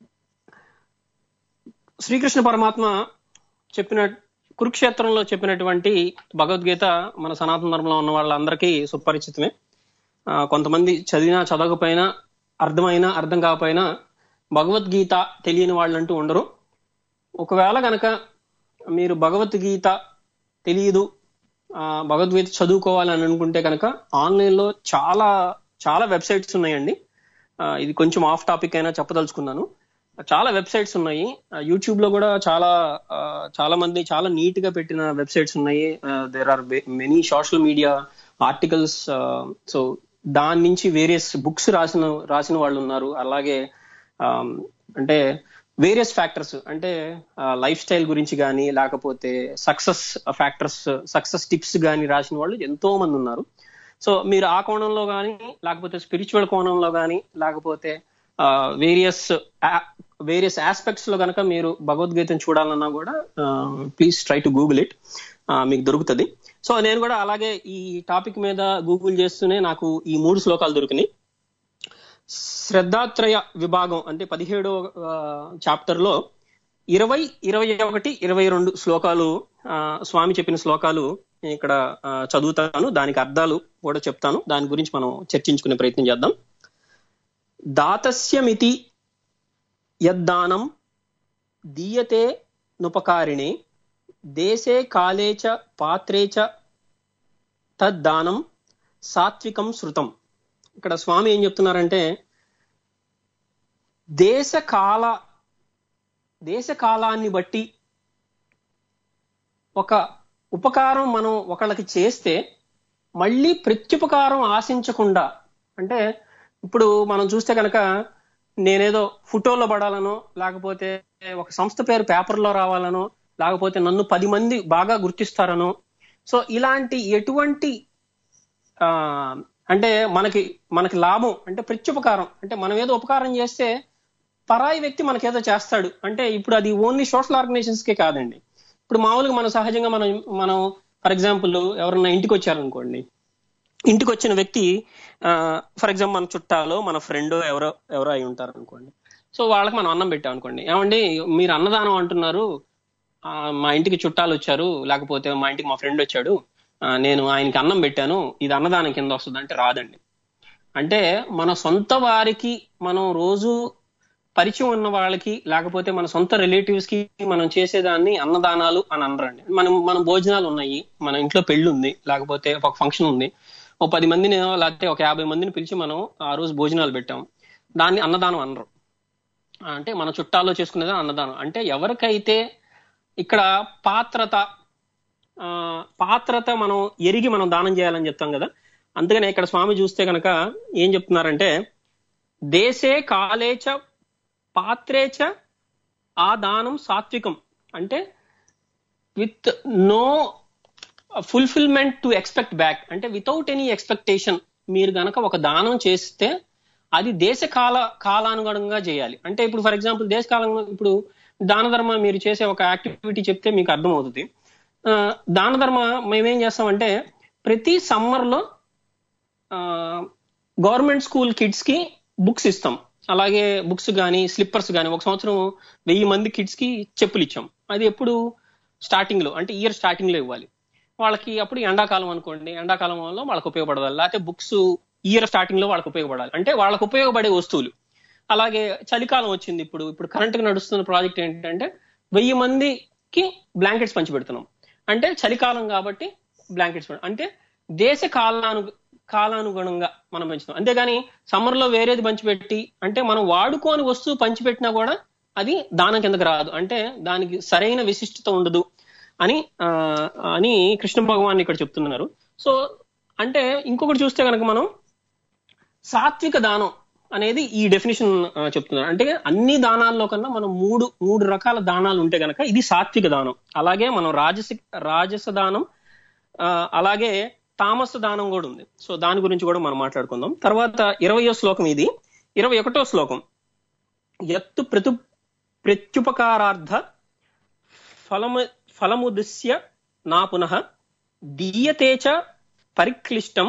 శ్రీకృష్ణ పరమాత్మ చెప్పిన కురుక్షేత్రంలో చెప్పినటువంటి భగవద్గీత మన సనాతన ధర్మంలో ఉన్న వాళ్ళందరికీ సుపరిచితమే ఆ, కొంతమంది చదివినా చదవకపోయినా అర్థమైనా అర్థం కాకపోయినా భగవద్గీత తెలియని వాళ్ళంటూ ఉండరు ఒకవేళ గనక మీరు భగవద్గీత తెలియదు ఆ, భగవద్గీత చదువుకోవాలని అనుకుంటే కనుక ఆన్లైన్ లో చాలా చాలా వెబ్సైట్స్ ఉన్నాయండి ఆ, ఇది కొంచెం ఆఫ్ టాపిక్ అయినా చెప్పదలుచుకున్నాను చాలా వెబ్సైట్స్ ఉన్నాయి యూట్యూబ్ లో కూడా చాలా ఆ, చాలా మంది చాలా నీట్ గా పెట్టిన వెబ్సైట్స్ ఉన్నాయి there are many social media articles so దాని నుంచి వేరియస్ బుక్స్ రాసిన రాసిన వాళ్ళు ఉన్నారు అలాగే ఆమ్, అంటే వేరియస్ ఫ్యాక్టర్స్ అంటే లైఫ్ స్టైల్ గురించి కానీ లేకపోతే సక్సెస్ ఫ్యాక్టర్స్ సక్సెస్ టిప్స్ కానీ రాసిన వాళ్ళు ఎంతో మంది ఉన్నారు సో మీరు ఆ కోణంలో కానీ లేకపోతే స్పిరిచువల్ కోణంలో కానీ లేకపోతే వేరియస్ వేరియస్ ఆస్పెక్ట్స్ లో కనుక మీరు భగవద్గీతను చూడాలన్నా కూడా please try to Google it మీకు దొరుకుతుంది సో నేను కూడా అలాగే ఈ టాపిక్ మీద గూగుల్ చేస్తూనే నాకు ఈ మూడు శ్లోకాలు దొరికినాయి శ్రద్ధాత్రయ విభాగం అంటే పదిహేడో చాప్టర్ లో ఇరవై ఇరవై ఒకటి ఇరవై రెండు శ్లోకాలు ఆ, స్వామి చెప్పిన శ్లోకాలు నేను ఇక్కడ ఆ, చదువుతాను దానికి అర్థాలు కూడా చెప్తాను దాని గురించి మనం చర్చించుకునే ప్రయత్నం చేద్దాం దాతస్యమితి యద్దానం దీయతే నుపకారిణే దేశే కాలే చ పాత్రే చ తద్దానం సాత్వికం శృతం ఇక్కడ స్వామి ఏం చెప్తున్నారంటే దేశ కాల దేశ కాలాన్ని బట్టి ఒక ఉపకారం మనం ఒకళ్ళకి చేస్తే మళ్ళీ ప్రత్యుపకారం ఆశించకుండా అంటే ఇప్పుడు మనం చూస్తే కనుక నేనేదో ఫోటోలో పడాలనో లేకపోతే ఒక సంస్థ పేరు పేపర్లో రావాలనో లేకపోతే నన్ను పది మంది బాగా గుర్తిస్తారనో సో ఇలాంటి ఎటువంటి ఆ అంటే మనకి మనకి లాభం అంటే ప్రత్యుపకారం అంటే మనం ఏదో ఉపకారం చేస్తే పరాయి వ్యక్తి మనకేదో చేస్తాడు అంటే ఇప్పుడు అది ఓన్లీ సోషల్ ఆర్గనైజేషన్స్ కే కాదండి ఇప్పుడు మామూలుగా మనం సహజంగా మనం మనం ఫర్ ఎగ్జాంపుల్ ఎవరన్నా ఇంటికి వచ్చారనుకోండి ఇంటికి వచ్చిన వ్యక్తి ఫర్ ఎగ్జాంపుల్ మన చుట్టాలో మన ఫ్రెండ్ ఎవరో ఎవరో అయి ఉంటారు అనుకోండి సో వాళ్ళకి మనం అన్నం పెట్టాం అనుకోండి ఏమండి మీరు అన్నదానం అంటున్నారు ఆ, మా ఇంటికి చుట్టాలు వచ్చారు లేకపోతే మా ఇంటికి మా ఫ్రెండ్ వచ్చాడు ఆ, నేను ఆయనకి అన్నం పెట్టాను ఇది అన్నదానం కింద వస్తుంది అంటే రాదండి అంటే మన సొంత వారికి మనం రోజు పరిచయం ఉన్న వాళ్ళకి లేకపోతే మన సొంత రిలేటివ్స్ కి మనం చేసేదాన్ని అన్నదానాలు అని అనరండి మనం మన భోజనాలు ఉన్నాయి మన ఇంట్లో పెళ్లి ఉంది లేకపోతే ఒక ఫంక్షన్ ఉంది ఓ పది మందిని లేకపోతే ఒక యాభై మందిని పిలిచి మనం ఆ రోజు భోజనాలు పెట్టాం దాన్ని అన్నదానం అనరు అంటే మన చుట్టాల్లో చేసుకునేది అన్నదానం అంటే ఎవరికైతే ఇక్కడ పాత్రత ఆ, పాత్రత మనం ఎరిగి మనం దానం చేయాలని చెప్తాం కదా అందుకనే ఇక్కడ స్వామి చూస్తే కనుక ఏం చెప్తున్నారంటే దేశే కాలేచ పాత్రేచ ఆ దానం సాత్వికం అంటే with no fulfilment to expect back అంటే వితౌట్ ఎనీ ఎక్స్పెక్టేషన్ మీరు గనక ఒక దానం చేస్తే అది దేశ కాల కాలానుగుణంగా చేయాలి అంటే ఇప్పుడు ఫర్ ఎగ్జాంపుల్ దేశ కాలం ఇప్పుడు దాన ధర్మ మీరు చేసే ఒక యాక్టివిటీ చెప్తే మీకు అర్థమవుతుంది ఆ, దాన ధర్మ మేమేం చేస్తామంటే ప్రతి సమ్మర్ లో ఆ, గవర్నమెంట్ స్కూల్ కిడ్స్ కి బుక్స్ ఇస్తాం అలాగే బుక్స్ కానీ స్లిప్పర్స్ కానీ ఒక సంవత్సరం వెయ్యి మంది కిడ్స్ కి చెప్పులు ఇచ్చాం అది ఎప్పుడు స్టార్టింగ్ లో అంటే ఇయర్ స్టార్టింగ్ లో ఇవ్వాలి వాళ్ళకి అప్పుడు ఎండాకాలం అనుకోండి ఎండాకాలంలో వాళ్ళకి ఉపయోగపడాలి లేకపోతే బుక్స్ ఇయర్ స్టార్టింగ్ లో వాళ్ళకి ఉపయోగపడాలి అంటే వాళ్ళకి ఉపయోగపడే వస్తువులు అలాగే చలికాలం వచ్చింది ఇప్పుడు ఇప్పుడు కరెంట్ గా నడుస్తున్న ప్రాజెక్ట్ ఏంటంటే వెయ్యి మందికి బ్లాంకెట్స్ పంచిపెడుతున్నాం అంటే చలికాలం కాబట్టి బ్లాంకెట్స్ అంటే దేశ కాలాను కాలానుగుణంగా మనం పెంచుతాం అంతేగాని సమ్మర్ లో వేరేది పంచిపెట్టి అంటే మనం వాడుకోని వస్తువు పంచిపెట్టినా కూడా అది దానం కిందకి రాదు అంటే దానికి సరైన విశిష్టత ఉండదు అని ఆ, అని కృష్ణ భగవాన్ ఇక్కడ చెప్తున్నారు సో అంటే ఇంకొకటి చూస్తే కనుక మనం సాత్విక దానం అనేది ఈ డెఫినేషన్ చెప్తున్నారు అంటే అన్ని దానాల్లో కన్నా మనం మూడు మూడు రకాల దానాలు ఉంటే గనక ఇది సాత్విక దానం అలాగే మనం రాజస రాజస దానం ఆ, అలాగే తామస దానం కూడా ఉంది సో దాని గురించి కూడా మనం మాట్లాడుకుందాం తర్వాత ఇరవయో శ్లోకం ఇది ఇరవై ఒకటో శ్లోకం ఎత్తు ప్రతు ప్రత్యుపకారార్థ ఫలము ఫలముదిశ్య నా పునః దీయతే చ పరిక్లిష్టం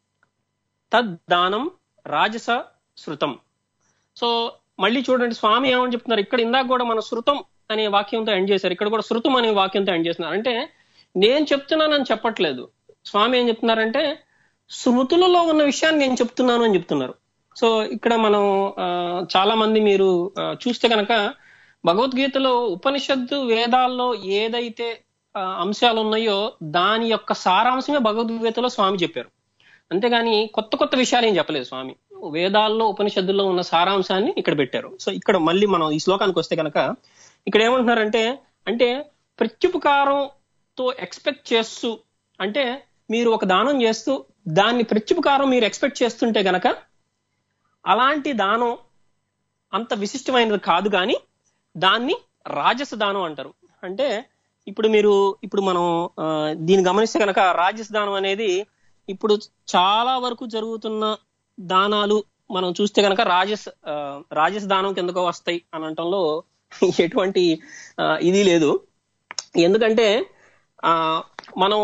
తద్దానం రాజస శృతం సో మళ్ళీ చూడండి స్వామి ఏమని చెప్తున్నారు ఇక్కడ ఇందాక కూడా మన శృతం అనే వాక్యంతో ఎండ్ చేశారు ఇక్కడ కూడా శృతం అనే వాక్యంతో ఎండ్ చేస్తున్నారు అంటే నేను చెప్తున్నానని చెప్పట్లేదు స్వామి ఏం చెప్తున్నారంటే స్మృతులలో ఉన్న విషయాన్ని నేను చెప్తున్నాను అని చెప్తున్నారు సో ఇక్కడ మనం ఆ, చాలా మంది మీరు ఆ, చూస్తే కనుక భగవద్గీతలో ఉపనిషత్తు వేదాల్లో ఏదైతే ఆ, అంశాలు ఉన్నాయో దాని యొక్క సారాంశమే భగవద్గీతలో స్వామి చెప్పారు అంతేగాని కొత్త కొత్త విషయాలు ఏం చెప్పలేదు స్వామి వేదాల్లో ఉపనిషత్తుల్లో ఉన్న సారాంశాన్ని ఇక్కడ పెట్టారు సో ఇక్కడ మళ్ళీ మనం ఈ శ్లోకానికి వస్తే కనుక ఇక్కడ ఏమంటున్నారంటే అంటే ప్రత్యుపకారంతో ఎక్స్పెక్ట్ చేస్తూ అంటే మీరు ఒక దానం చేస్తూ దాన్ని ప్రత్యుపకారం మీరు ఎక్స్పెక్ట్ చేస్తుంటే గనక అలాంటి దానం అంత విశిష్టమైనది కాదు కానీ దాన్ని రాజస దానం అంటారు అంటే ఇప్పుడు మీరు ఇప్పుడు మనం ఆ, దీన్ని గమనిస్తే కనుక రాజస దానం అనేది ఇప్పుడు చాలా వరకు జరుగుతున్న దానాలు మనం చూస్తే కనుక రాజస్ ఆ, రాజస దానం కిందకు వస్తాయి అని అనటంలో ఎటువంటి ఆ, ఇది లేదు ఎందుకంటే ఆ మనం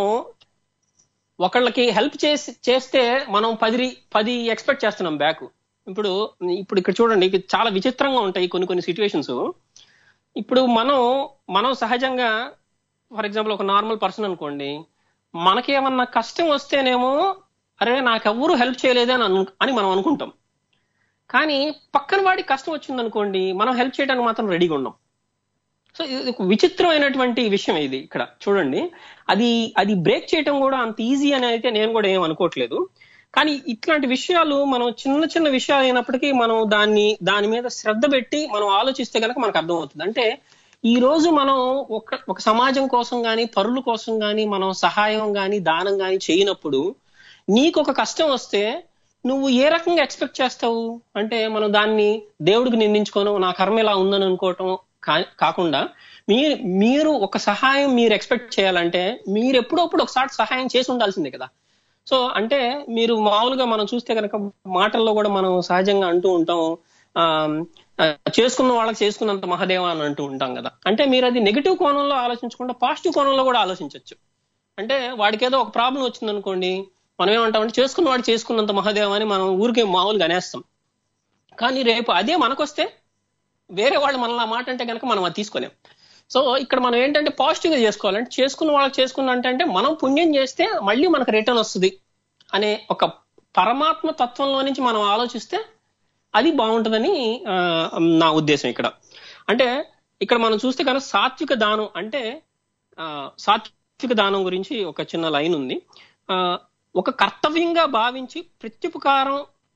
ఒకళ్ళకి హెల్ప్ చేసి చేస్తే మనం పది పది ఎక్స్పెక్ట్ చేస్తున్నాం బ్యాక్ ఇప్పుడు ఇప్పుడు ఇక్కడ చూడండి ఇది చాలా విచిత్రంగా ఉంటాయి కొన్ని కొన్ని సిచ్యువేషన్స్ ఇప్పుడు మనం మనం సహజంగా ఫర్ ఎగ్జాంపుల్ ఒక నార్మల్ పర్సన్ అనుకోండి మనకేమన్నా కష్టం వస్తేనేమో అరే నాకెవ్వరూ హెల్ప్ చేయలేదే అని అను- అని మనం అనుకుంటాం కానీ పక్కన వాడికి కష్టం వచ్చింది అనుకోండి మనం హెల్ప్ చేయడానికి మాత్రం రెడీగా ఉన్నాం సో ఇది ఒక విచిత్రమైనటువంటి విషయం ఇది ఇక్కడ చూడండి అది అది బ్రేక్ చేయటం కూడా అంత ఈజీ అని అయితే నేను కూడా ఏం అనుకోవట్లేదు కానీ ఇట్లాంటి విషయాలు మనం చిన్న చిన్న విషయాలు అయినప్పటికీ మనం దాన్ని దాని మీద శ్రద్ధ పెట్టి మనం ఆలోచిస్తే కనుక మనకు అర్థమవుతుంది అంటే ఈ రోజు మనం ఒక ఒక సమాజం కోసం గాని పరుల కోసం గాని మనం సహాయం గాని దానం గాని చేయనప్పుడు నీకు ఒక కష్టం వస్తే నువ్వు ఏ రకంగా ఎక్స్పెక్ట్ చేస్తావు అంటే మనం దాన్ని దేవుడికి నిందించుకోను నా కర్మ ఇలా ఉందని అనుకోవటం కా- కాకుండా మీరు మీరు ఒక సహాయం మీరు ఎక్స్పెక్ట్ చేయాలంటే మీరు ఎప్పుడప్పుడు ఒకసారి సహాయం చేసి ఉండాల్సిందే కదా సో అంటే మీరు మామూలుగా మనం చూస్తే కనుక మాటల్లో కూడా మనం సహజంగా అంటూ ఉంటాం ఆ ఆ, చేసుకున్న వాళ్ళకి చేసుకున్నంత మహదేవ అని అంటూ ఉంటాం కదా అంటే మీరు అది నెగిటివ్ కోణంలో ఆలోచించకుండా పాజిటివ్ కోణంలో కూడా ఆలోచించవచ్చు అంటే వాడికి ఏదో ఒక ప్రాబ్లం వచ్చింది అనుకోండి మనం ఏమంటామంటే చేసుకున్న వాడు చేసుకున్నంత మహదేవ అని మనం ఊరికే మామూలుగా అనేస్తాం కానీ రేపు అదే మనకొస్తే వేరే వాళ్ళు మనల్ని ఆ మాట అంటే కనుక మనం అది తీసుకోలేం సో ఇక్కడ మనం ఏంటంటే పాజిటివ్ గా చేసుకోవాలంటే చేసుకున్న వాళ్ళకి చేసుకున్న అంటే అంటే మనం పుణ్యం చేస్తే మళ్ళీ మనకు రిటర్న్ వస్తుంది అనే ఒక పరమాత్మ తత్వంలో నుంచి మనం ఆలోచిస్తే అది బాగుంటుందని ఆ, నా ఉద్దేశం ఇక్కడ అంటే ఇక్కడ మనం చూస్తే కనుక సాత్విక దానం అంటే ఆ, సాత్విక దానం గురించి ఒక చిన్న లైన్ ఉంది ఆ, ఒక కర్తవ్యంగా భావించి ప్రత్యుపకారం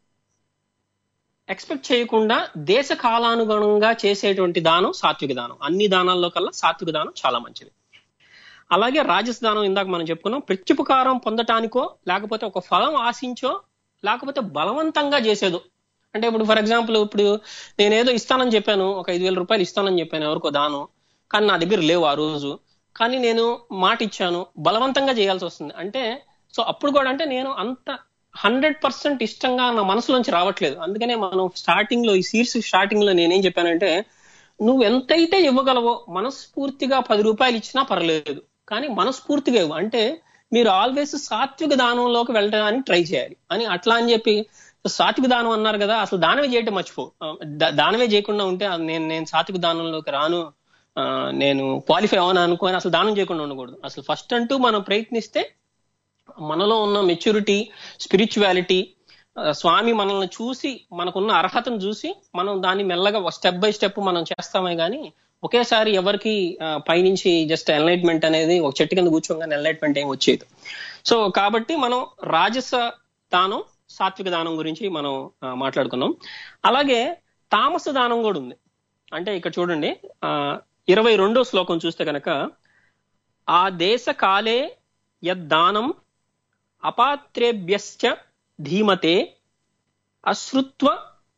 ఎక్స్పెక్ట్ చేయకుండా దేశ కాలానుగుణంగా చేసేటువంటి దానం సాత్విక దానం అన్ని దానాల్లో కల్లా సాత్విక దానం చాలా మంచిది అలాగే రాజస దానం ఇందాక మనం చెప్పుకున్నాం ప్రత్యుపకారం పొందటానికో లేకపోతే ఒక ఫలం ఆశించో లేకపోతే బలవంతంగా చేసేదో అంటే ఇప్పుడు ఫర్ ఎగ్జాంపుల్ ఇప్పుడు నేనేదో ఇస్తానని చెప్పాను ఒక ఐదు వేల రూపాయలు ఇస్తానని చెప్పాను ఎవరికో దానం కానీ నా దగ్గర లేవు ఆ రోజు కానీ నేను మాట ఇచ్చాను బలవంతంగా చేయాల్సి వస్తుంది అంటే సో అప్పుడు కూడా అంటే నేను అంత హండ్రెడ్ పర్సెంట్ ఇష్టంగా నా మనసులోంచి రావట్లేదు అందుకనే మనం స్టార్టింగ్ లో ఈ సీర్స్ స్టార్టింగ్ లో నేనేం చెప్పానంటే నువ్వు ఎంతైతే ఇవ్వగలవో మనస్ఫూర్తిగా పది రూపాయలు ఇచ్చినా పర్లేదు కానీ మనస్ఫూర్తిగా ఇవ్వు అంటే మీరు ఆల్వేస్ సాత్విక దానంలోకి వెళ్ళడానికి ట్రై చేయాలి అని అట్లా అని చెప్పి సాత్విక దానం అన్నారు కదా అసలు దానమే చేయటం మర్చిపో ఆ, దా- దానమే చేయకుండా ఉంటే ఆ, నేను నేను సాత్విక దానంలోకి రాను ఆ, నేను క్వాలిఫై అవను అనుకోని అసలు దానం చేయకుండా ఉండకూడదు అసలు ఫస్ట్ అంటూ మనం ప్రయత్నిస్తే మనలో ఉన్న మెచ్యూరిటీ స్పిరిచువాలిటీ స్వామి మనల్ని చూసి మనకున్న అర్హతను చూసి మనం దాన్ని మెల్లగా స్టెప్ బై స్టెప్ మనం చేస్తామే గానీ ఒకేసారి ఎవరికి ఆ, పైనుంచి జస్ట్ ఎన్లైట్మెంట్ అనేది ఒక చెట్టు కింద కూర్చోగానే ఎన్లైట్మెంట్ ఏం వచ్చేది సో కాబట్టి మనం రాజస దానం సాత్విక దానం గురించి మనం ఆ, మాట్లాడుకున్నాం అలాగే తామస దానం కూడా ఉంది అంటే ఇక్కడ చూడండి ఆ ఇరవై రెండో శ్లోకం చూస్తే కనుక ఆ దేశ కాలే యద్దానం అపాత్రేభ్యశ్చ ధీమతే అశ్రుత్వ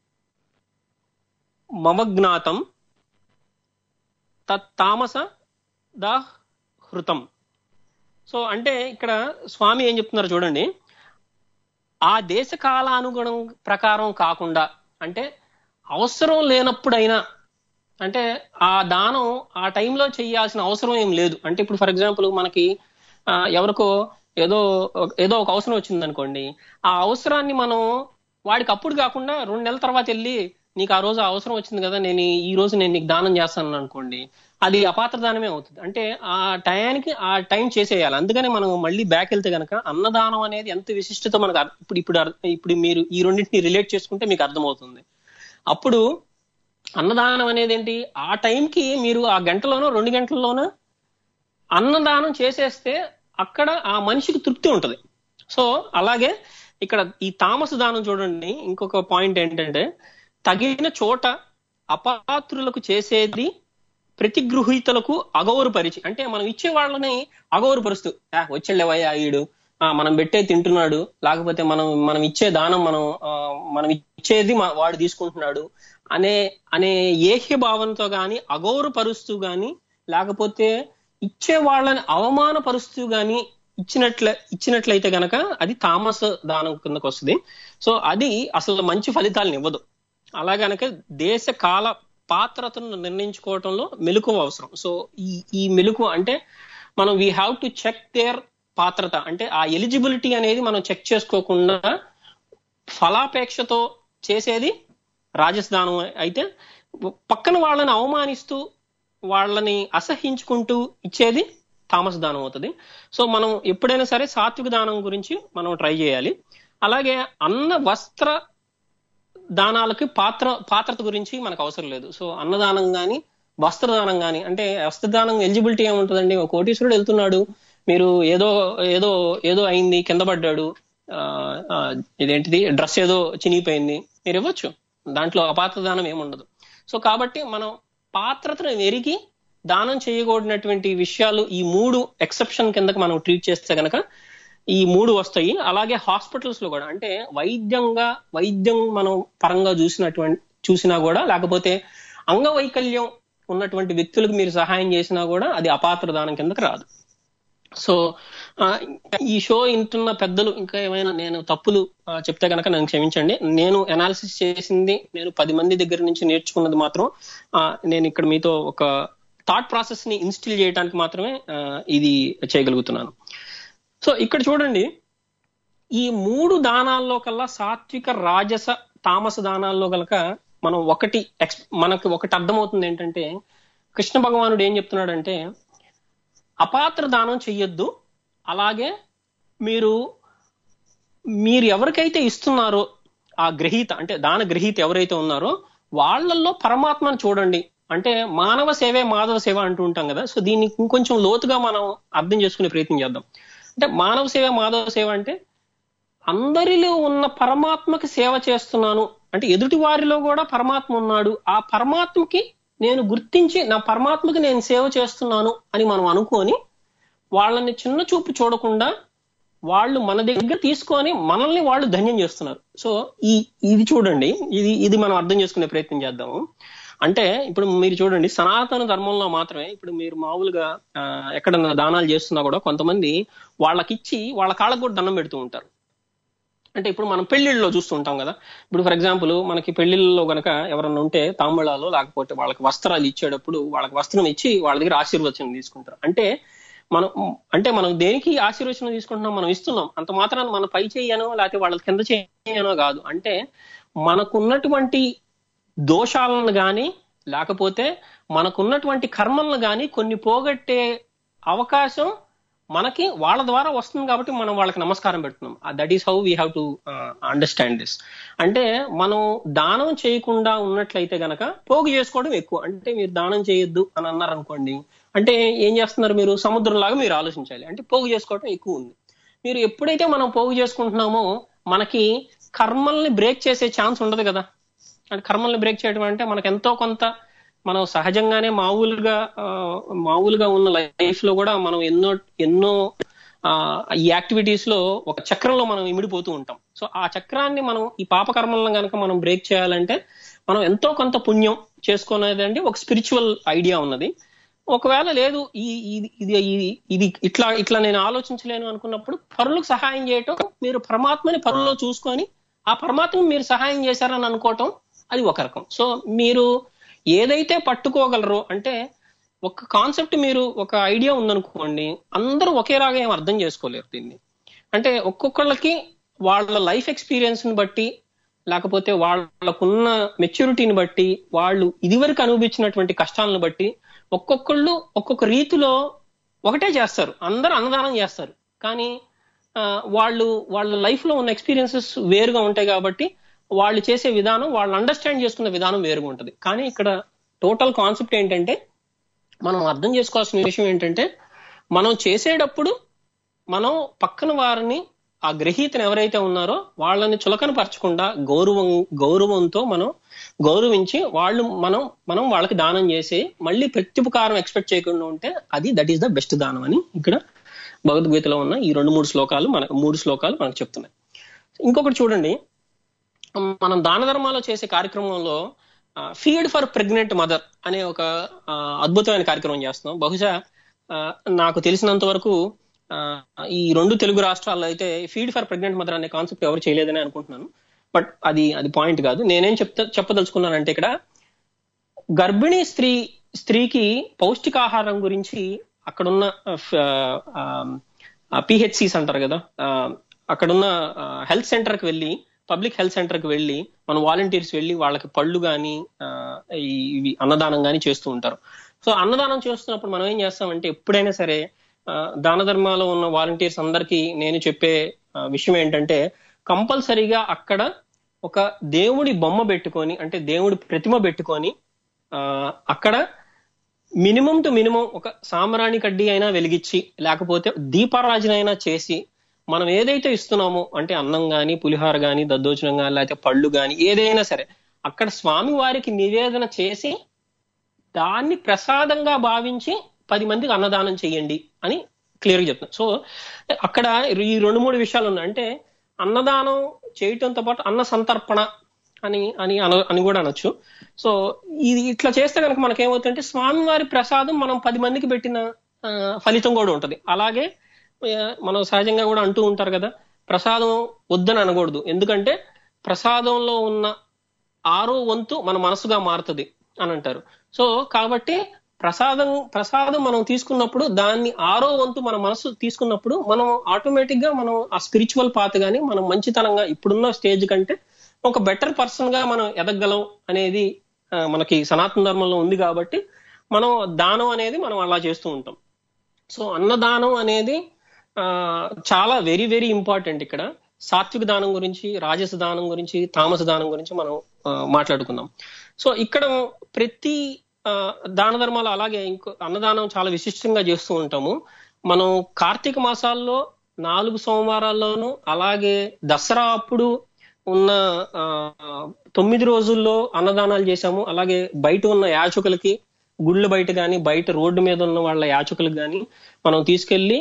మమజ్ఞాతం తత్తామస హృతం సో అంటే ఇక్కడ స్వామి ఏం చెప్తున్నారు చూడండి ఆ దేశ కాలానుగుణం ప్రకారం కాకుండా అంటే అవసరం లేనప్పుడైనా అంటే ఆ దానం ఆ టైంలో చేయాల్సిన అవసరం ఏం లేదు అంటే ఇప్పుడు ఫర్ ఎగ్జాంపుల్ మనకి ఆ, ఎవరికో ఏదో ఏదో ఒక అవసరం వచ్చింది అనుకోండి ఆ అవసరాన్ని మనం వాడికి అప్పుడు కాకుండా రెండు నెలల తర్వాత వెళ్ళి నీకు ఆ రోజు ఆ అవసరం వచ్చింది కదా నేను ఈ- ఈ రోజు నేను నీకు దానం చేస్తాను అనుకోండి అది అపాత్ర దానమే అవుతుంది అంటే ఆ టయానికి ఆ టైం చేసేయాలి అందుకని మనం మళ్ళీ బ్యాక్ వెళ్తే గనక అన్నదానం అనేది ఎంత విశిష్టత మనకు అర్థ- ఇప్పుడు ఇప్పుడు అర్థ- ఇప్పుడు మీరు ఈ రెండింటిని రిలేట్ చేసుకుంటే మీకు అర్థమవుతుంది అప్పుడు అన్నదానం అనేది ఏంటి ఆ టైంకి మీరు ఆ గంటలోనో రెండు గంటల్లోనో అన్నదానం చేసేస్తే అక్కడ ఆ మనిషికి తృప్తి ఉంటది సో అలాగే ఇక్కడ ఈ తామస దానం చూడండి ఇంకొక పాయింట్ ఏంటంటే తగిన చోట అపాత్రులకు చేసేది ప్రతిగృహీతలకు అగౌరపరిచి అంటే మనం ఇచ్చే వాళ్ళని అగౌరపరుస్తూ "ఆ, వచ్చేళ్ళేవయ్యా ఈడు ఆ, మనం పెట్టే తింటున్నాడు లేకపోతే మనం మనం ఇచ్చే దానం మనం ఆ, మనం ఇచ్చేది మా- వాడు తీసుకుంటున్నాడు అనే అనే ఏహ్య భావంతో గాని అగౌరపరుస్తూ గాని లేకపోతే ఇచ్చే వాళ్ళని అవమానపరుస్తూ గాని ఇచ్చినట్ల ఇచ్చినట్లయితే గనక అది తామస దానం కిందకు వస్తుంది సో అది అసలు మంచి ఫలితాలను ఇవ్వదు అలా గనక దేశ కాల పాత్రతను నిర్ణయించుకోవటంలో మెలకువ అవసరం సో ఈ ఈ మెలకువ అంటే మనం we have to check their పాత్రత అంటే ఆ ఎలిజిబిలిటీ అనేది మనం చెక్ చేసుకోకుండా ఫలాపేక్షతో చేసేది రాజస్థానం అయితే పక్కన వాళ్ళని అవమానిస్తూ వాళ్ళని అసహించుకుంటూ ఇచ్చేది తామస దానం అవుతుంది సో మనం ఎప్పుడైనా సరే సాత్విక దానం గురించి మనం ట్రై చేయాలి అలాగే అన్న వస్త్ర దానాలకి పాత్ర పాత్రత గురించి మనకు అవసరం లేదు సో అన్నదానం గాని వస్త్రదానం గాని అంటే వస్త్రదానం ఎలిజిబిలిటీ ఏముంటుందండి ఒక కోటీశ్వరుడు వెళ్తున్నాడు మీరు ఏదో ఏదో ఏదో అయింది కింద పడ్డాడు ఆ, ఆ, ఇదేంటిది డ్రెస్ ఏదో చినిగిపోయింది మీరు ఇవ్వచ్చు దాంట్లో అపాత్ర దానం ఏముండదు సో కాబట్టి మనం పాత్రతను ఎరిగి దానం చేయకూడనటువంటి విషయాలు ఈ మూడు ఎక్సెప్షన్ కిందకి మనం ట్రీట్ చేస్తే కనుక ఈ మూడు వస్తాయి అలాగే హాస్పిటల్స్ లో కూడా అంటే వైద్యంగా వైద్యం మనం పరంగా చూసినటువంటి చూసినా కూడా లేకపోతే అంగవైకల్యం ఉన్నటువంటి వ్యక్తులకు మీరు సహాయం చేసినా కూడా అది అపాత్ర దానం కిందకి రాదు సో ఆ, ఈ షో ఇంటున్న పెద్దలు ఇంకా ఏమైనా నేను తప్పులు ఆ, చెప్తే కనుక నన్ను క్షమించండి నేను అనాలిసిస్ చేసింది నేను పది మంది దగ్గర నుంచి నేర్చుకున్నది మాత్రం ఆ, నేను ఇక్కడ మీతో ఒక థాట్ ప్రాసెస్ ని ఇన్స్టిల్ చేయడానికి మాత్రమే ఆ, ఇది చేయగలుగుతున్నాను సో ఇక్కడ చూడండి ఈ మూడు దానాల్లో కల్లా సాత్విక రాజస తామస దానాల్లో కనుక మనం ఒకటి ఎక్స్ మనకి ఒకటి అర్థమవుతుంది ఏంటంటే కృష్ణ భగవానుడు ఏం చెప్తున్నాడంటే అపాత్ర దానం చెయ్యొద్దు అలాగే మీరు మీరు ఎవరికైతే ఇస్తున్నారో ఆ గ్రహీత అంటే దాన గ్రహీత ఎవరైతే ఉన్నారో వాళ్ళల్లో పరమాత్మను చూడండి అంటే మానవ సేవే మాధవ సేవ అంటూ ఉంటాం కదా సో దీన్ని ఇంకొంచెం లోతుగా మనం అర్థం చేసుకునే ప్రయత్నం చేద్దాం అంటే మానవ సేవ మాధవ సేవ అంటే అందరిలో ఉన్న పరమాత్మకి సేవ చేస్తున్నాను అంటే ఎదుటి వారిలో కూడా పరమాత్మ ఉన్నాడు ఆ పరమాత్మకి నేను గుర్తించి నా పరమాత్మకి నేను సేవ చేస్తున్నాను అని మనం అనుకొని వాళ్ళని చిన్న చూపు చూడకుండా వాళ్ళు మన దగ్గర తీసుకొని మనల్ని వాళ్ళు ధన్యం చేస్తున్నారు సో ఈ ఇది చూడండి ఇది ఇది మనం అర్థం చేసుకునే ప్రయత్నం చేద్దాము అంటే ఇప్పుడు మీరు చూడండి సనాతన ధర్మంలో మాత్రమే ఇప్పుడు మీరు మామూలుగా ఆ, ఎక్కడన్నా దానాలు చేస్తున్నా కూడా కొంతమంది వాళ్ళకిచ్చి వాళ్ళ కాళ్ళకు కూడా దండం పెడుతూ ఉంటారు అంటే ఇప్పుడు మనం పెళ్లిళ్ళలో చూస్తూ ఉంటాం కదా ఇప్పుడు ఫర్ ఎగ్జాంపుల్ మనకి పెళ్లిళ్ళలో గనక ఎవరన్నా ఉంటే తాంబళాలు లేకపోతే వాళ్ళకి వస్త్రాలు ఇచ్చేటప్పుడు వాళ్ళకి వస్త్రం ఇచ్చి వాళ్ళ దగ్గర ఆశీర్వచనం తీసుకుంటారు అంటే మనం అంటే మనం దేనికి ఆశీర్వచనం తీసుకుంటున్నాం మనం ఇస్తున్నాం అంత మాత్రాన మన పై చేయనో లేకపోతే వాళ్ళ కింద చేయనో కాదు అంటే మనకున్నటువంటి దోషాలను గాని లేకపోతే మనకున్నటువంటి కర్మలను గాని కొన్ని పోగొట్టే అవకాశం మనకి వాళ్ళ ద్వారా వస్తుంది కాబట్టి మనం వాళ్ళకి నమస్కారం పెడుతున్నాం that is how we have to understand this అంటే మనం దానం చేయకుండా ఉన్నట్లయితే గనక పోగు చేసుకోవడం ఎక్కువ అంటే మీరు దానం చేయొద్దు అని అన్నారు అనుకోండి అంటే ఏం చేస్తున్నారు మీరు సముద్రంలాగా మీరు ఆలోచించాలి అంటే పోగు చేసుకోవడం ఎక్కువ ఉంది మీరు ఎప్పుడైతే మనం పోగు చేసుకుంటున్నామో మనకి కర్మల్ని బ్రేక్ చేసే ఛాన్స్ ఉండదు కదా అంటే కర్మల్ని బ్రేక్ చేయడం అంటే మనకు ఎంతో కొంత మనం సహజంగానే మామూలుగా ఆ, మామూలుగా ఉన్న లైఫ్ లో కూడా మనం ఎన్నో ఎన్నో ఆ, ఈ యాక్టివిటీస్ లో ఒక చక్రంలో మనం ఇమిడిపోతూ ఉంటాం సో ఆ చక్రాన్ని మనం ఈ పాప కర్మలను కనుక మనం బ్రేక్ చేయాలంటే మనం ఎంతో కొంత పుణ్యం చేసుకునేది అంటే ఒక స్పిరిచువల్ ఐడియా ఉన్నది ఒకవేళ లేదు ఈ ఇది ఇది ఇది- ఇది ఇట్లా ఇట్లా నేను ఆలోచించలేను అనుకున్నప్పుడు పరులకు సహాయం చేయటం మీరు పరమాత్మని పరుల్లో చూసుకొని ఆ పరమాత్మని మీరు సహాయం చేశారని అనుకోవటం అది ఒక రకం సో మీరు ఏదైతే పట్టుకోగలరో అంటే ఒక కాన్సెప్ట్ మీరు ఒక ఐడియా ఉందనుకోండి అందరూ ఒకేలాగా ఏం అర్థం చేసుకోలేరు దీన్ని అంటే ఒక్కొక్కళ్ళకి వాళ్ళ లైఫ్ ఎక్స్పీరియన్స్ ని బట్టి లేకపోతే వాళ్ళకున్న మెచ్యూరిటీని బట్టి వాళ్ళు ఇదివరకు అనుభవించినటువంటి కష్టాలను బట్టి ఒక్కొక్కళ్ళు ఒక్కొక్క రీతిలో ఒకటే చేస్తారు అందరూ అన్నదానం చేస్తారు కానీ ఆ, వాళ్ళు వాళ్ళ లైఫ్ లో ఉన్న ఎక్స్పీరియన్సెస్ వేరుగా ఉంటాయి కాబట్టి వాళ్ళు చేసే విధానం వాళ్ళు అండర్స్టాండ్ చేసుకున్న విధానం వేరుగా ఉంటుంది కానీ ఇక్కడ టోటల్ కాన్సెప్ట్ ఏంటంటే మనం అర్థం చేసుకోవాల్సిన విషయం ఏంటంటే మనం చేసేటప్పుడు మనం పక్కన వారిని ఆ గ్రహీతను ఎవరైతే ఉన్నారో వాళ్ళని చులకన పరచకుండా గౌరవం గౌరవంతో మనం గౌరవించి వాళ్ళు మనం మనం వాళ్ళకి దానం చేసి మళ్ళీ ప్రత్యుపకారం ఎక్స్పెక్ట్ చేయకుండా ఉంటే అది దట్ ఈస్ ద బెస్ట్ దానం అని ఇక్కడ భగవద్గీతలో ఉన్న ఈ రెండు మూడు శ్లోకాలు మన మూడు శ్లోకాలు మనకు చెప్తున్నాయి ఇంకొకటి చూడండి మనం దాన ధర్మాలు చేసే కార్యక్రమంలో ఫీడ్ ఫర్ ప్రెగ్నెంట్ మదర్ అనే ఒక ఆ, అద్భుతమైన కార్యక్రమం చేస్తున్నాం బహుశా ఆ, నాకు తెలిసినంత వరకు ఆ, ఈ రెండు తెలుగు రాష్ట్రాల్లో అయితే ఫీడ్ ఫర్ ప్రెగ్నెంట్ మదర్ అనే కాన్సెప్ట్ ఎవరు చేయలేదని అనుకుంటున్నాను బట్ అది అది పాయింట్ కాదు నేనేం చెప్తా చెప్పదలుచుకున్నానంటే ఇక్కడ గర్భిణీ స్త్రీ స్త్రీకి పౌష్టికాహారం గురించి అక్కడున్న పిహెచ్సిస్ అంటారు కదా ఆ, అక్కడున్న హెల్త్ సెంటర్ కి వెళ్ళి పబ్లిక్ హెల్త్ సెంటర్ కి వెళ్ళి మన వాలంటీర్స్ వెళ్ళి వాళ్ళకి పళ్ళు కానీ ఇవి అన్నదానం కానీ చేస్తూ ఉంటారు సో అన్నదానం చేస్తున్నప్పుడు మనం ఏం చేస్తామంటే ఎప్పుడైనా సరే ఆ, దాన ధర్మాలో ఉన్న వాలంటీర్స్ అందరికీ నేను చెప్పే ఆ, విషయం ఏంటంటే కంపల్సరీగా అక్కడ ఒక దేవుడి బొమ్మ పెట్టుకొని అంటే దేవుడి ప్రతిమ పెట్టుకొని ఆ, అక్కడ మినిమం టు మినిమం ఒక సాంబ్రాణి కడ్డీ అయినా వెలిగించి లేకపోతే దీపారాజనైనా చేసి మనం ఏదైతే ఇస్తున్నామో అంటే అన్నం గాని పులిహార గాని దద్దోజనం గాని లేకపోతే పళ్ళు గాని ఏదైనా సరే అక్కడ స్వామి వారికి నివేదన చేసి దాన్ని ప్రసాదంగా భావించి పది మందికి అన్నదానం చేయండి అని క్లియర్ గా చెప్తున్నా సో అక్కడ ఈ రెండు మూడు విషయాలు ఉన్నాయి అంటే అన్నదానం చేయటంతో పాటు అన్న సంతర్పణ అని అని అన- అని కూడా అనొచ్చు సో ఇది ఇట్లా చేస్తే కనుక మనకేమవుతుందంటే స్వామివారి ప్రసాదం మనం పది మందికి పెట్టిన ఆ, ఫలితం కూడా ఉంటది అలాగే ఆ, మనం సహజంగా కూడా అంటూ ఉంటారు కదా ప్రసాదం వద్దని అనకూడదు ఎందుకంటే ప్రసాదంలో ఉన్న ఆరో వంతు మన మనసుగా మారుతుంది అని అంటారు సో కాబట్టి ప్రసాదం ప్రసాదం మనం తీసుకున్నప్పుడు దాన్ని ఆరో వంతు మన మనసు తీసుకున్నప్పుడు మనం ఆటోమేటిక్ గా మనం ఆ స్పిరిచువల్ పాత్ గాని మనం మంచితనంగా ఇప్పుడున్న స్టేజ్ కంటే ఒక బెటర్ పర్సన్ గా మనం ఎదగలం అనేది ఆ, మనకి సనాతన ధర్మంలో ఉంది కాబట్టి మనం దానం అనేది మనం అలా చేస్తూ ఉంటాం సో అన్నదానం అనేది ఆ, చాలా వెరీ వెరీ ఇంపార్టెంట్ ఇక్కడ సాత్విక దానం గురించి రాజస దానం గురించి తామస దానం గురించి మనం ఆ, మాట్లాడుకుందాం సో ఇక్కడ ప్రతి ఆ, దాన ధర్మాలు అలాగే ఇంకో అన్నదానం చాలా విశిష్టంగా చేస్తూ ఉంటాము మనం కార్తీక మాసాల్లో నాలుగు సోమవారాల్లోనూ అలాగే దసరా అప్పుడు ఉన్న ఆ, తొమ్మిది రోజుల్లో అన్నదానాలు చేశాము అలాగే బయట ఉన్న యాచకులకి గుళ్ళ బయట కానీ బయట రోడ్డు మీద ఉన్న వాళ్ళ యాచకులకు కానీ మనం తీసుకెళ్లి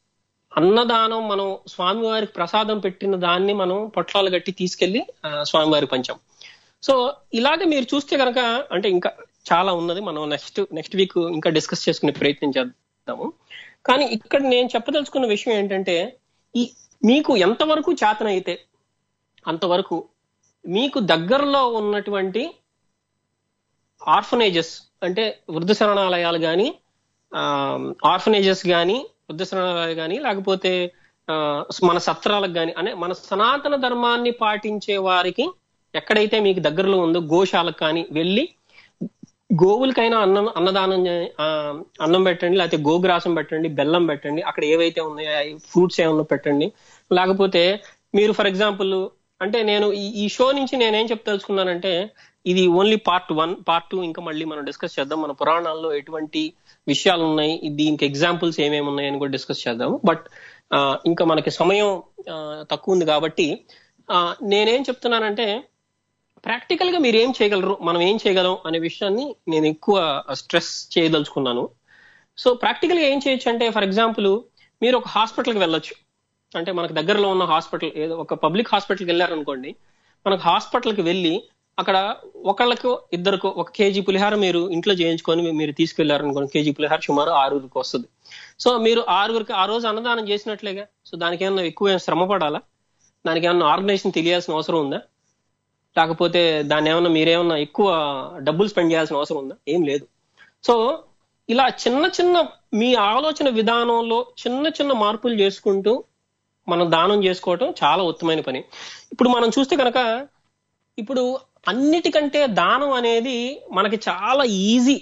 అన్నదానం మనం స్వామివారికి ప్రసాదం పెట్టిన దాన్ని మనం పొట్లాలు కట్టి తీసుకెళ్లి ఆ, స్వామివారికి పంచాం సో ఇలాగే మీరు చూస్తే కనుక అంటే ఇంకా చాలా ఉన్నది మనం నెక్స్ట్ నెక్స్ట్ వీక్ ఇంకా డిస్కస్ చేసుకునే ప్రయత్నం చేద్దాము కానీ ఇక్కడ నేను చెప్పదలుచుకున్న విషయం ఏంటంటే ఈ మీకు ఎంతవరకు చేతనైతే అంతవరకు మీకు దగ్గరలో ఉన్నటువంటి ఆర్ఫనేజెస్ అంటే వృద్ధ శరణాలయాలు కానీ ఆర్ఫనేజెస్ కానీ వృద్ధశ్రమాలు కానీ లేకపోతే ఆ, మన సత్రాలకు కానీ అనే మన సనాతన ధర్మాన్ని పాటించే వారికి ఎక్కడైతే మీకు దగ్గరలో ఉందో గోశాలకు కానీ వెళ్ళి గోవులకైనా అన్నం అన్నదానం చే- ఆ, అన్నం పెట్టండి లేకపోతే గోగ్రాసం పెట్టండి బెల్లం పెట్టండి అక్కడ ఏవైతే ఉన్నాయో ఫ్రూట్స్ ఏమన్నా పెట్టండి లేకపోతే మీరు ఫర్ ఎగ్జాంపుల్ అంటే నేను ఈ- ఈ షో నుంచి నేనేం చెప్తలుచుకున్నానంటే ఇది only part one part two ఇంకా మళ్ళీ మనం డిస్కస్ చేద్దాం మన పురాణాల్లో ఎటువంటి విషయాలు ఉన్నాయి దీనికి ఎగ్జాంపుల్స్ ఏమేమి ఉన్నాయని కూడా డిస్కస్ చేద్దాం బట్ ఇంకా మనకి సమయం ఆ, తక్కువ ఉంది కాబట్టి ఆ, నేనేం చెప్తున్నానంటే ప్రాక్టికల్ గా మీరు ఏం చేయగలరు మనం ఏం చేయగలం అనే విషయాన్ని నేను ఎక్కువ స్ట్రెస్ చేయదలుచుకున్నాను సో ప్రాక్టికల్ గా ఏం చేయొచ్చు అంటే ఫర్ ఎగ్జాంపుల్ మీరు ఒక హాస్పిటల్కి వెళ్ళొచ్చు అంటే మనకు దగ్గరలో ఉన్న హాస్పిటల్ ఏదో ఒక పబ్లిక్ హాస్పిటల్కి వెళ్ళారనుకోండి మనకు హాస్పిటల్కి వెళ్ళి అక్కడ ఒకళ్ళకు ఇద్దరికి ఒక కేజీ పులిహార మీరు ఇంట్లో చేయించుకొని మీరు తీసుకెళ్లారనుకోండి కేజీ పులిహార సుమారు ఆరుగురికి వస్తుంది సో మీరు ఆరుగురికి ఆ రోజు అన్నదానం చేసినట్లేగా సో దానికి ఏమన్నా ఎక్కువ శ్రమ పడాలా దానికి ఏమన్నా ఆర్గనైజేషన్ తెలియాల్సిన అవసరం ఉందా లేకపోతే దాన్ని ఏమన్నా మీరేమన్నా ఎక్కువ డబ్బులు స్పెండ్ చేయాల్సిన అవసరం ఉందా ఏం లేదు సో ఇలా చిన్న చిన్న మీ ఆలోచన విధానంలో చిన్న చిన్న మార్పులు చేసుకుంటూ మనం దానం చేసుకోవటం చాలా ఉత్తమైన పని ఇప్పుడు మనం చూస్తే కనుక ఇప్పుడు అన్నిటికంటే దానం అనేది మనకి చాలా ఈజీ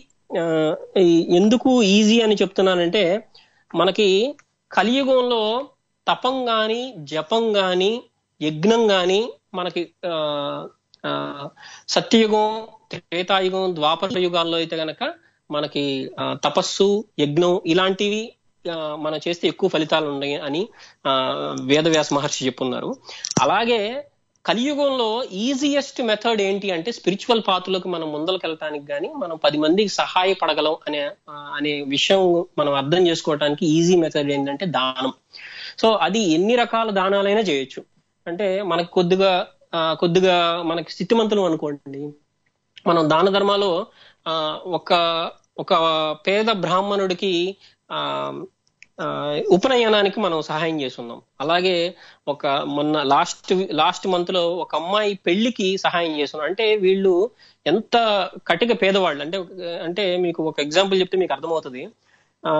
ఎందుకు ఈజీ అని చెప్తున్నానంటే మనకి కలియుగంలో తపం గాని జపం గాని యజ్ఞం గాని మనకి ఆ, ఆ, సత్యయుగం త్రేతాయుగం ద్వాపర యుగాల్లో అయితే గనక మనకి ఆ, తపస్సు యజ్ఞం ఇలాంటివి ఆ, మనం చేస్తే ఎక్కువ ఫలితాలు ఉన్నాయి అని ఆ, వేదవ్యాస మహర్షి చెప్పున్నారు అలాగే కలియుగంలో ఈజియెస్ట్ మెథడ్ ఏంటి అంటే స్పిరిచువల్ పాతులకు మనం ముందలకు వెళ్ళటానికి కానీ మనం పది మందికి సహాయపడగలం అనే ఆ, అనే విషయం మనం అర్థం చేసుకోవడానికి ఈజీ మెథడ్ ఏంటంటే దానం సో అది ఎన్ని రకాల దానాలైనా చేయొచ్చు అంటే మనకు కొద్దిగా ఆ, కొద్దిగా మనకి స్థితిమంతులు అనుకోండి మనం దాన ధర్మాలో ఆ, ఒక ఒక పేద బ్రాహ్మణుడికి ఆ ఆ, ఉపనయనానికి మనం సహాయం చేస్తున్నాం అలాగే ఒక మొన్న లాస్ట్ లాస్ట్ మంత్ లో ఒక అమ్మాయి పెళ్లికి సహాయం చేస్తున్నాం అంటే వీళ్ళు ఎంత కటిక పేదవాళ్ళు అంటే అంటే మీకు ఒక ఎగ్జాంపుల్ చెప్తే మీకు అర్థమవుతుంది ఆ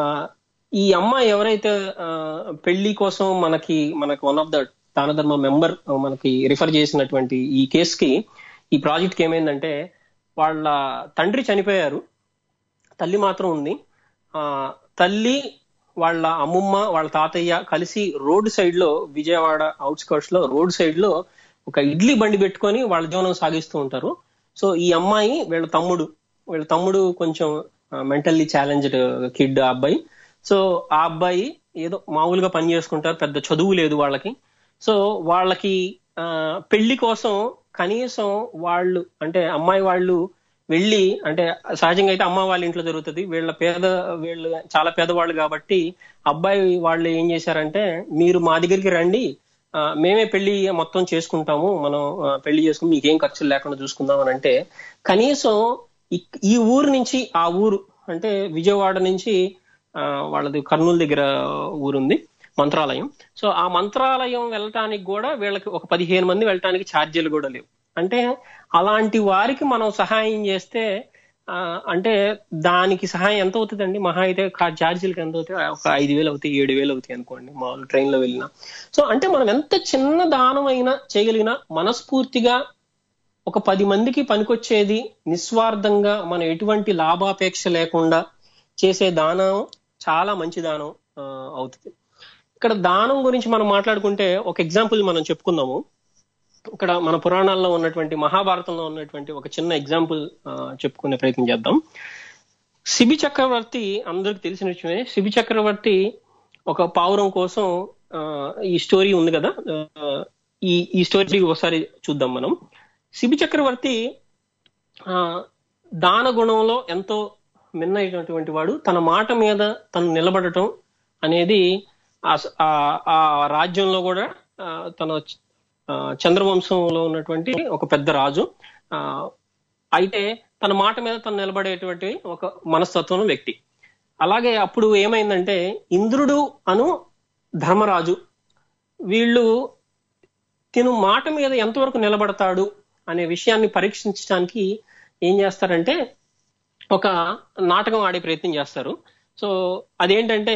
ఈ అమ్మాయి ఎవరైతే ఆ, పెళ్లి కోసం మనకి మనకి వన్ ఆఫ్ ద దాన ధర్మ మెంబర్ మనకి రిఫర్ చేసినటువంటి ఈ కేసుకి ఈ ప్రాజెక్ట్ కి ఏమైందంటే వాళ్ళ తండ్రి చనిపోయారు తల్లి మాత్రం ఉంది ఆ తల్లి వాళ్ళ అమ్మమ్మ వాళ్ళ తాతయ్య కలిసి రోడ్ సైడ్ లో విజయవాడ అవుట్స్కర్ట్స్ లో రోడ్ సైడ్ లో ఒక ఇడ్లీ బండి పెట్టుకొని వాళ్ళ జీవనం సాగిస్తూ ఉంటారు సో ఈ అమ్మాయి వీళ్ళ తమ్ముడు వీళ్ళ తమ్ముడు కొంచెం మెంటల్లీ ఛాలెంజ్డ్ కిడ్ ఆ అబ్బాయి సో ఆ అబ్బాయి ఏదో మామూలుగా పని చేసుకుంటారు పెద్ద చదువు లేదు వాళ్ళకి సో వాళ్ళకి ఆ, పెళ్లి కోసం కనీసం వాళ్ళు అంటే అమ్మాయి వాళ్ళు వెళ్ళి అంటే సహజంగా అయితే అమ్మ వాళ్ళ ఇంట్లో జరుగుతుంది వీళ్ళ పేద వీళ్ళు చాలా పేదవాళ్ళు కాబట్టి అబ్బాయి వాళ్ళు ఏం చేశారంటే మీరు మా దగ్గరికి రండి ఆ, మేమే పెళ్లి మొత్తం చేసుకుంటాము మనం ఆ, పెళ్లి చేసుకుని మీకేం ఖర్చులు లేకుండా చూసుకుందాం అని అంటే కనీసం ఇక్- ఈ ఊరు నుంచి ఆ ఊరు అంటే విజయవాడ నుంచి ఆ, వాళ్ళది కర్నూలు దగ్గర ఊరుంది మంత్రాలయం సో ఆ మంత్రాలయం వెళ్ళటానికి కూడా వీళ్ళకి ఒక పదిహేను మంది వెళ్ళటానికి ఛార్జీలు కూడా లేవు అంటే అలాంటి వారికి మనం సహాయం చేస్తే ఆ, అంటే దానికి సహాయం ఎంత అవుతుందండి మహా అయితే కా- ఛార్జీలకి ఎంత అవుతాయి ఒక ఐదు వేలు అవుతాయి ఏడు వేలు అవుతాయి అనుకోండి మామూలు ట్రైన్ లో వెళ్ళినా సో అంటే మనం ఎంత చిన్న దానం అయినా చేయగలిగినా మనస్ఫూర్తిగా ఒక పది మందికి పనికొచ్చేది నిస్వార్థంగా మనం ఎటువంటి లాభాపేక్ష లేకుండా చేసే దానం చాలా మంచి దానం ఆ, అవుతుంది ఇక్కడ దానం గురించి మనం మాట్లాడుకుంటే ఒక ఎగ్జాంపుల్ మనం చెప్పుకుందాము ఇక్కడ మన పురాణాల్లో ఉన్నటువంటి మహాభారతంలో ఉన్నటువంటి ఒక చిన్న ఎగ్జాంపుల్ చెప్పుకునే ప్రయత్నం చేద్దాం శిబి చక్రవర్తి అందరికి తెలిసిన విషయమే శిబి చక్రవర్తి ఒక పావురం కోసం ఆ, ఈ స్టోరీ ఉంది కదా ఆ, ఈ ఈ స్టోరీ ఒకసారి చూద్దాం మనం శిబి చక్రవర్తి ఆ, దాన గుణంలో ఎంతో మిన్నైనటువంటి వాడు తన మాట మీద తను నిలబడటం అనేది ఆ స- ఆ- ఆ రాజ్యంలో కూడా ఆ, తన ఆ, చంద్రవంశంలో ఉన్నటువంటి ఒక పెద్ద రాజు ఆ, అయితే తన మాట మీద తను నిలబడేటువంటి ఒక మనస్తత్వం వ్యక్తి అలాగే అప్పుడు ఏమైందంటే ఇంద్రుడు అను ధర్మరాజు వీళ్ళు తిను మాట మీద ఎంతవరకు నిలబడతాడు అనే విషయాన్ని పరీక్షించడానికి ఏం చేస్తారంటే ఒక నాటకం ఆడే ప్రయత్నం చేస్తారు సో అదేంటంటే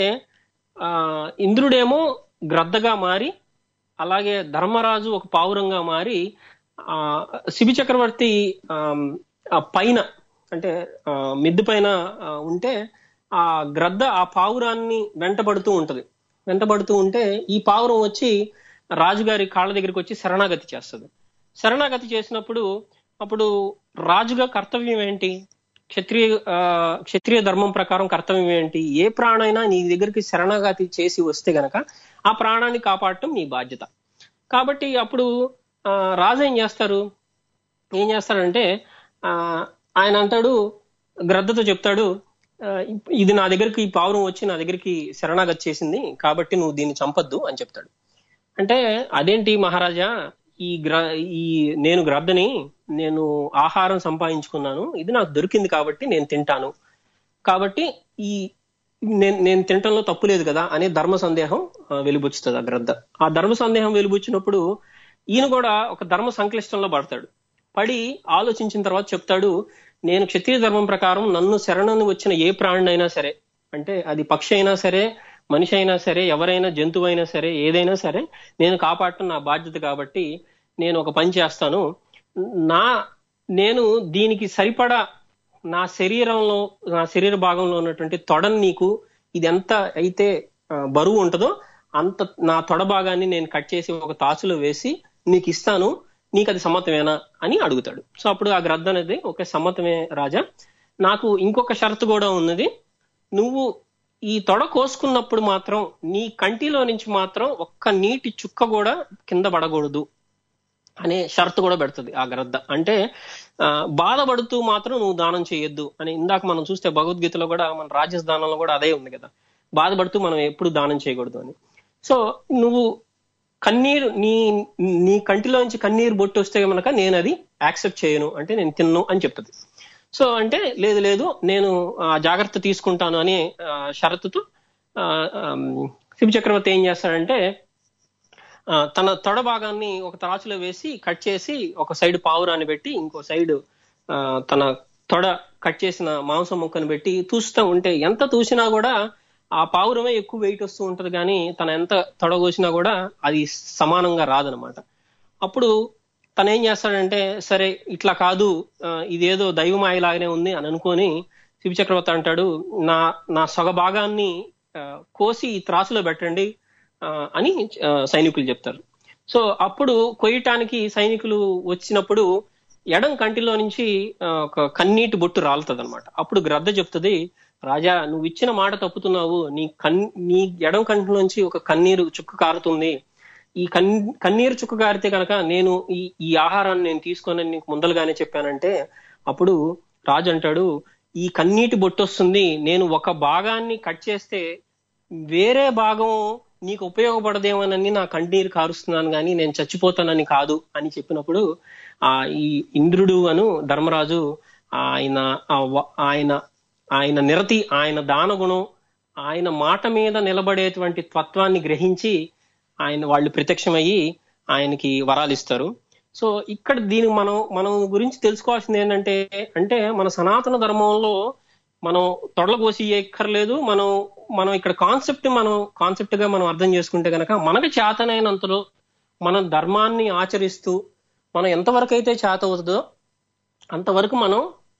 ఆ ఇంద్రుడేమో గ్రద్దగా మారి అలాగే ధర్మరాజు ఒక పావురంగా మారి ఆ శిబి చక్రవర్తి ఆమ్, ఆ పైన అంటే ఆ, మిద్దు పైన ఆ, ఉంటే ఆ గ్రద్ద ఆ పావురాన్ని వెంటబడుతూ ఉంటది వెంటబడుతూ ఉంటే ఈ పావురం వచ్చి రాజుగారి కాళ్ళ దగ్గరికి వచ్చి శరణాగతి చేస్తుంది శరణాగతి చేసినప్పుడు అప్పుడు రాజుగా కర్తవ్యం ఏంటి క్షత్రియ ఆ, క్షత్రియ ధర్మం ప్రకారం కర్తవ్యం ఏంటి ఏ ప్రాణైనా నీ దగ్గరికి శరణాగతి చేసి వస్తే గనక ఆ ప్రాణాన్ని కాపాడటం నీ బాధ్యత కాబట్టి అప్పుడు ఆ, రాజు ఏం చేస్తారు ఏం చేస్తాడంటే ఆ, ఆయన అంటాడు గ్రద్దతో చెప్తాడు ఆ, ఇప్- ఇది నా దగ్గరికి ఈ పావురం వచ్చి నా దగ్గరికి శరణాగతి చేసింది కాబట్టి నువ్వు దీన్ని చంపొద్దు అని చెప్తాడు అంటే అదేంటి మహారాజా ఈ గ్ర ఈ నేను గ్రద్దని నేను ఆహారం సంపాదించుకున్నాను ఇది నాకు దొరికింది కాబట్టి నేను తింటాను కాబట్టి ఈ నేను నేను తినటంలో తప్పు లేదు కదా అనే ధర్మ సందేహం ఆ, వెలుబుచ్చుతుంది ఆ గ్రద్ద ఆ ధర్మ సందేహం వెలుబుచ్చినప్పుడు ఈయన కూడా ఒక ధర్మ సంక్లిష్టంలో పడతాడు పడి ఆలోచించిన తర్వాత చెప్తాడు నేను క్షత్రియ ధర్మం ప్రకారం నన్ను శరణను వచ్చిన ఏ ప్రాణినైనా సరే అంటే అది పక్షి అయినా సరే మనిషి అయినా సరే ఎవరైనా జంతువు అయినా సరే ఏదైనా సరే నేను కాపాడటం నా బాధ్యత కాబట్టి నేను ఒక పని చేస్తాను నా నేను దీనికి సరిపడా నా శరీరంలో నా శరీర భాగంలో ఉన్నటువంటి తొడని నీకు ఇది ఎంత అయితే ఆ, బరువు ఉంటుందో అంత నా తొడ భాగాన్ని నేను కట్ చేసి ఒక తాచులో వేసి నీకు ఇస్తాను నీకు అది సమ్మతమేనా అని అడుగుతాడు సో అప్పుడు ఆ గ్రద్ద అనేది ఒక సమ్మతమే రాజా నాకు ఇంకొక షరతు కూడా ఉన్నది నువ్వు ఈ తొడ కోసుకున్నప్పుడు మాత్రం నీ కంటిలో నుంచి మాత్రం ఒక్క నీటి చుక్క కూడా కింద పడకూడదు అనే షరతు కూడా పెడుతుంది ఆ గ్రద్ద అంటే ఆ, బాధపడుతూ మాత్రం నువ్వు దానం చేయొద్దు అని ఇందాక మనం చూస్తే భగవద్గీతలో కూడా మన రాజస్ దానంలో కూడా అదే ఉంది కదా బాధపడుతూ మనం ఎప్పుడు దానం చేయకూడదు అని సో నువ్వు కన్నీరు నీ నీ కంటిలోంచి కన్నీరు బొట్టు వస్తే కనుక నేను అది యాక్సెప్ట్ చేయను అంటే నేను తిన్ను అని చెప్తుంది సో అంటే లేదు లేదు నేను ఆ, జాగ్రత్త తీసుకుంటాను అనే ఆ, షరతుతో ఆ, ఆమ్, శివ చక్రవర్తి ఏం చేస్తాడంటే ఆ, తన తొడ భాగాన్ని ఒక త్రాచులో వేసి కట్ చేసి ఒక సైడ్ పావురాన్ని పెట్టి ఇంకో సైడ్ ఆ, తన తొడ కట్ చేసిన మాంసం ముక్కను పెట్టి తూస్తూ ఉంటే ఎంత తూసినా కూడా ఆ పావురమే ఎక్కువ వెయిట్ వస్తూ ఉంటది కానీ తన ఎంత తొడ కోసినా కూడా అది సమానంగా రాదనమాట అప్పుడు తను ఏం చేస్తాడంటే సరే ఇట్లా కాదు ఆ, ఇదేదో దైవమాయలాగానే ఉంది అని అనుకొని శివ చక్రవర్తి అంటాడు నా నా సొగ భాగాన్ని ఆ, కోసి ఈ త్రాసులో పెట్టండి ఆ, అని ఆ, సైనికులు చెప్తారు సో అప్పుడు కొయ్యటానికి సైనికులు వచ్చినప్పుడు ఎడం కంటిలో నుంచి ఆ, ఒక కన్నీటి బొట్టు రాలుతుంది అనమాట అప్పుడు గ్రద్ద చెప్తుంది రాజా నువ్వు ఇచ్చిన మాట తప్పుతున్నావు నీ కన్ నీ ఎడం కంటిలోంచి ఒక కన్నీరు చుక్క కారుతుంది ఈ కన్ కన్నీరు చుక్క కారితే కనుక నేను ఈ ఈ ఆహారాన్ని నేను తీసుకోనని నీకు ముందలుగానే చెప్పానంటే అప్పుడు రాజు అంటాడు ఈ కన్నీటి బొట్టు వస్తుంది నేను ఒక భాగాన్ని కట్ చేస్తే వేరే భాగం నీకు ఉపయోగపడదేమోనని నా కన్నీరు కారుస్తున్నాను కానీ నేను చచ్చిపోతానని కాదు అని చెప్పినప్పుడు ఆ ఈ ఇంద్రుడు అను ధర్మరాజు ఆయన ఆ వ- ఆయన ఆయన నిరతి ఆయన దానగుణం ఆయన మాట మీద నిలబడేటువంటి తత్వాన్ని గ్రహించి ఆయన వాళ్ళు ప్రత్యక్షమయ్యి ఆయనకి వరాలు ఇస్తారు సో ఇక్కడ దీనికి మనం మనం గురించి తెలుసుకోవాల్సింది ఏంటంటే అంటే మన సనాతన ధర్మంలో మనం తొడల కోసి ఎక్కర్లేదు మనం మనం ఇక్కడ కాన్సెప్ట్ మనం కాన్సెప్ట్ గా మనం అర్థం చేసుకుంటే కనుక మనకు చేతనైనంతలో మన ధర్మాన్ని ఆచరిస్తూ మనం ఎంతవరకు అయితే చేత అవుతుందో అంతవరకు మనం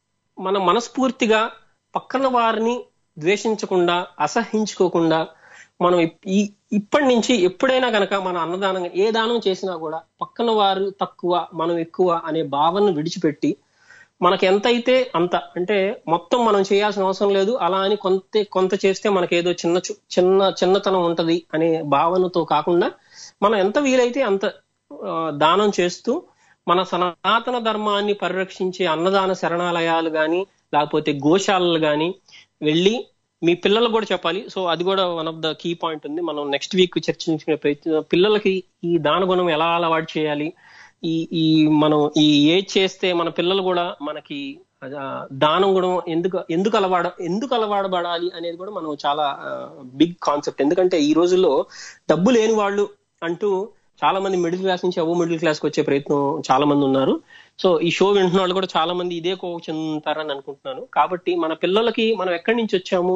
మన మనస్ఫూర్తిగా పక్కన వారిని ద్వేషించకుండా అసహించుకోకుండా మనం ఇప్- ఈ ఇప్పటి నుంచి ఎప్పుడైనా గనక మన అన్నదానం ఏ దానం చేసినా కూడా పక్కన వారు తక్కువ మనం ఎక్కువ అనే భావనను విడిచిపెట్టి మనకి ఎంత అయితే అంత అంటే మొత్తం మనం చేయాల్సిన అవసరం లేదు అలా అని కొంత కొంత చేస్తే మనకి ఏదో చిన్న చు- చిన్న చిన్నతనం ఉంటది అనే భావనతో కాకుండా మనం ఎంత వీలైతే అంత ఆ, దానం చేస్తూ మన సనాతన ధర్మాన్ని పరిరక్షించే అన్నదాన శరణాలయాలు గాని లేకపోతే గోశాలలు గాని వెళ్ళి మీ పిల్లలకు కూడా చెప్పాలి సో అది కూడా one of the key point ఉంది మనం నెక్స్ట్ వీక్ చర్చించుకునే ప్రయత్నం పిల్లలకి ఈ దాన గుణం ఎలా అలవాటు చేయాలి ఈ ఈ మనం ఈ ఏజ్ చేస్తే మన పిల్లలు కూడా మనకి ఆ, దానం గుణం ఎందుకు ఎందుకు అలవాడ ఎందుకు అలవాడబడాలి అనేది కూడా మనం చాలా బిగ్ కాన్సెప్ట్ ఎందుకంటే ఈ రోజుల్లో డబ్బు లేని వాళ్ళు అంటూ చాలా మంది మిడిల్ క్లాస్ నుంచి అవ్వ మిడిల్ క్లాస్ కి వచ్చే ప్రయత్నం చాలా మంది ఉన్నారు సో ఈ షో వింటున్న వాళ్ళు కూడా చాలా మంది ఇదే కోవ చెందుతారని అనుకుంటున్నాను కాబట్టి మన పిల్లలకి మనం ఎక్కడి నుంచి వచ్చాము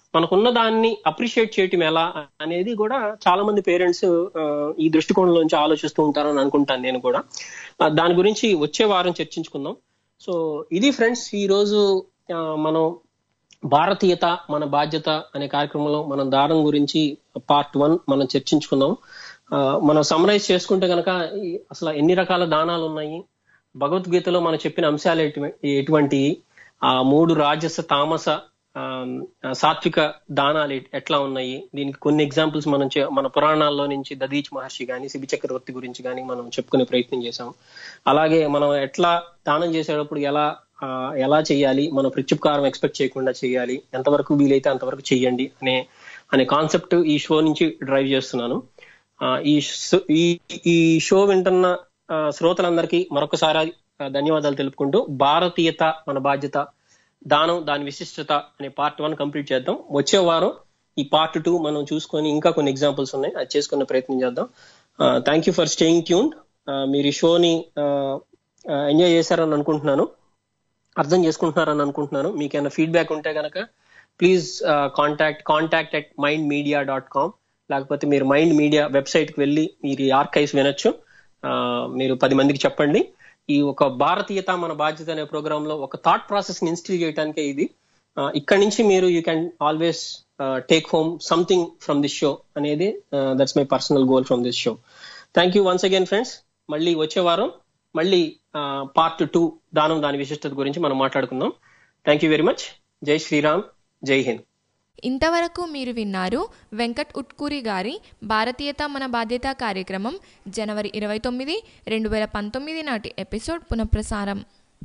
మనకున్న దాన్ని అప్రిషియేట్ చేయటం ఎలా అనేది కూడా చాలా మంది పేరెంట్స్ ఈ దృష్టికోణంలోంచి ఆలోచిస్తూ ఉంటారని అనుకుంటాను నేను కూడా ఆ, దాని గురించి వచ్చే వారం చర్చించుకుందాం సో ఇది ఫ్రెండ్స్ ఈ రోజు ఆ, మనం భారతీయత మన బాధ్యత అనే కార్యక్రమంలో మనం దానం గురించి పార్ట్ వన్ మనం చర్చించుకుందాం ఆ, మనం సమరైజ్ చేసుకుంటే కనుక అసలు ఎన్ని రకాల దానాలు ఉన్నాయి భగవద్గీతలో మనం చెప్పిన అంశాలు ఎటు- ఎటువంటివి ఆ మూడు రాజస తామస ఆ, సాత్విక దానాలు ఎట్- ఎట్లా ఉన్నాయి దీనికి కొన్ని ఎగ్జాంపుల్స్ మనం చే- మన పురాణాల్లో నుంచి దదీచ్ మహర్షి గాని శిబి చక్రవర్తి గురించి కానీ మనం చెప్పుకునే ప్రయత్నం చేశాం అలాగే మనం ఎట్లా దానం చేసేటప్పుడు ఎలా ఆ, ఎలా చేయాలి మనం ప్రత్యుపకారం ఎక్స్పెక్ట్ చేయకుండా చేయాలి ఎంతవరకు వీలైతే అంతవరకు చేయండి అనే అనే కాన్సెప్ట్ ఈ షో నుంచి డ్రైవ్ చేస్తున్నాను ఆ, ఈ షో- ఈ ఈ షో వింటున్న ఆ, శ్రోతలందరికీ మరొకసారి ఆ, ధన్యవాదాలు తెలుపుకుంటూ భారతీయత మన బాధ్యత దానం దాని విశిష్టత అనే పార్ట్ వన్ కంప్లీట్ చేద్దాం వచ్చే వారం ఈ పార్ట్ టూ మనం చూసుకొని ఇంకా కొన్ని ఎగ్జాంపుల్స్ ఉన్నాయి అది చేసుకునే ప్రయత్నం చేద్దాం thank you for staying tune మీరు ఈ షోని ఎంజాయ్ చేశారని అనుకుంటున్నాను అర్థం చేసుకుంటున్నారని అనుకుంటున్నాను మీకు ఏమైనా ఫీడ్బ్యాక్ ఉంటే కనుక please contact contact at mind media dot com లేకపోతే మీరు మైండ్ మీడియా వెబ్సైట్ కి వెళ్ళి మీరు ఈ ఆర్కైవ్స్ వినొచ్చు ఆ, మీరు పది మందికి చెప్పండి ఈ ఒక భారతీయత మన బాధ్యత అనే ప్రోగ్రామ్ లో ఒక థాట్ ప్రాసెస్ ని ఇన్స్టిల్ చేయడానికే ఇది ఆ, ఇక్కడి నుంచి మీరు you can always take home something from this show అనేది that's my personal goal from this show thank you once again friends మళ్ళీ వచ్చే వారం మళ్ళీ పార్ట్ టూ దానం దాని విశిష్టత గురించి మనం మాట్లాడుకుందాం థ్యాంక్ యూ వెరీ మచ్ జై శ్రీరామ్ జై హింద్ ఇంతవరకు మీరు విన్నారు వెంకట్ ఉట్కూరి గారి భారతీయత మన బాధ్యత కార్యక్రమం జనవరి ఇరవై తొమ్మిది రెండు వేల పంతొమ్మిది నాటి ఎపిసోడ్ పునఃప్రసారం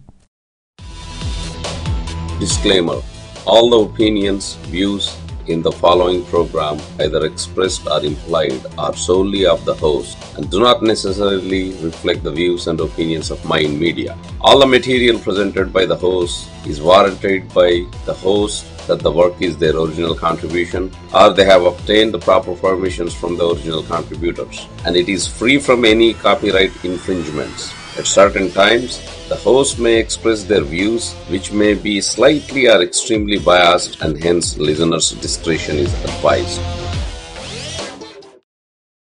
Disclaimer All the opinions, views in the following program, either expressed or implied, are solely of the host and do not necessarily reflect the views and opinions of Mind Media. All the material presented by the host is warranted by the host that the work is their original contribution or they have obtained the proper permissions from the original contributors and it is free from any copyright infringements. At certain times, the host may express their views which may be slightly or extremely biased and hence listeners' discretion is advised.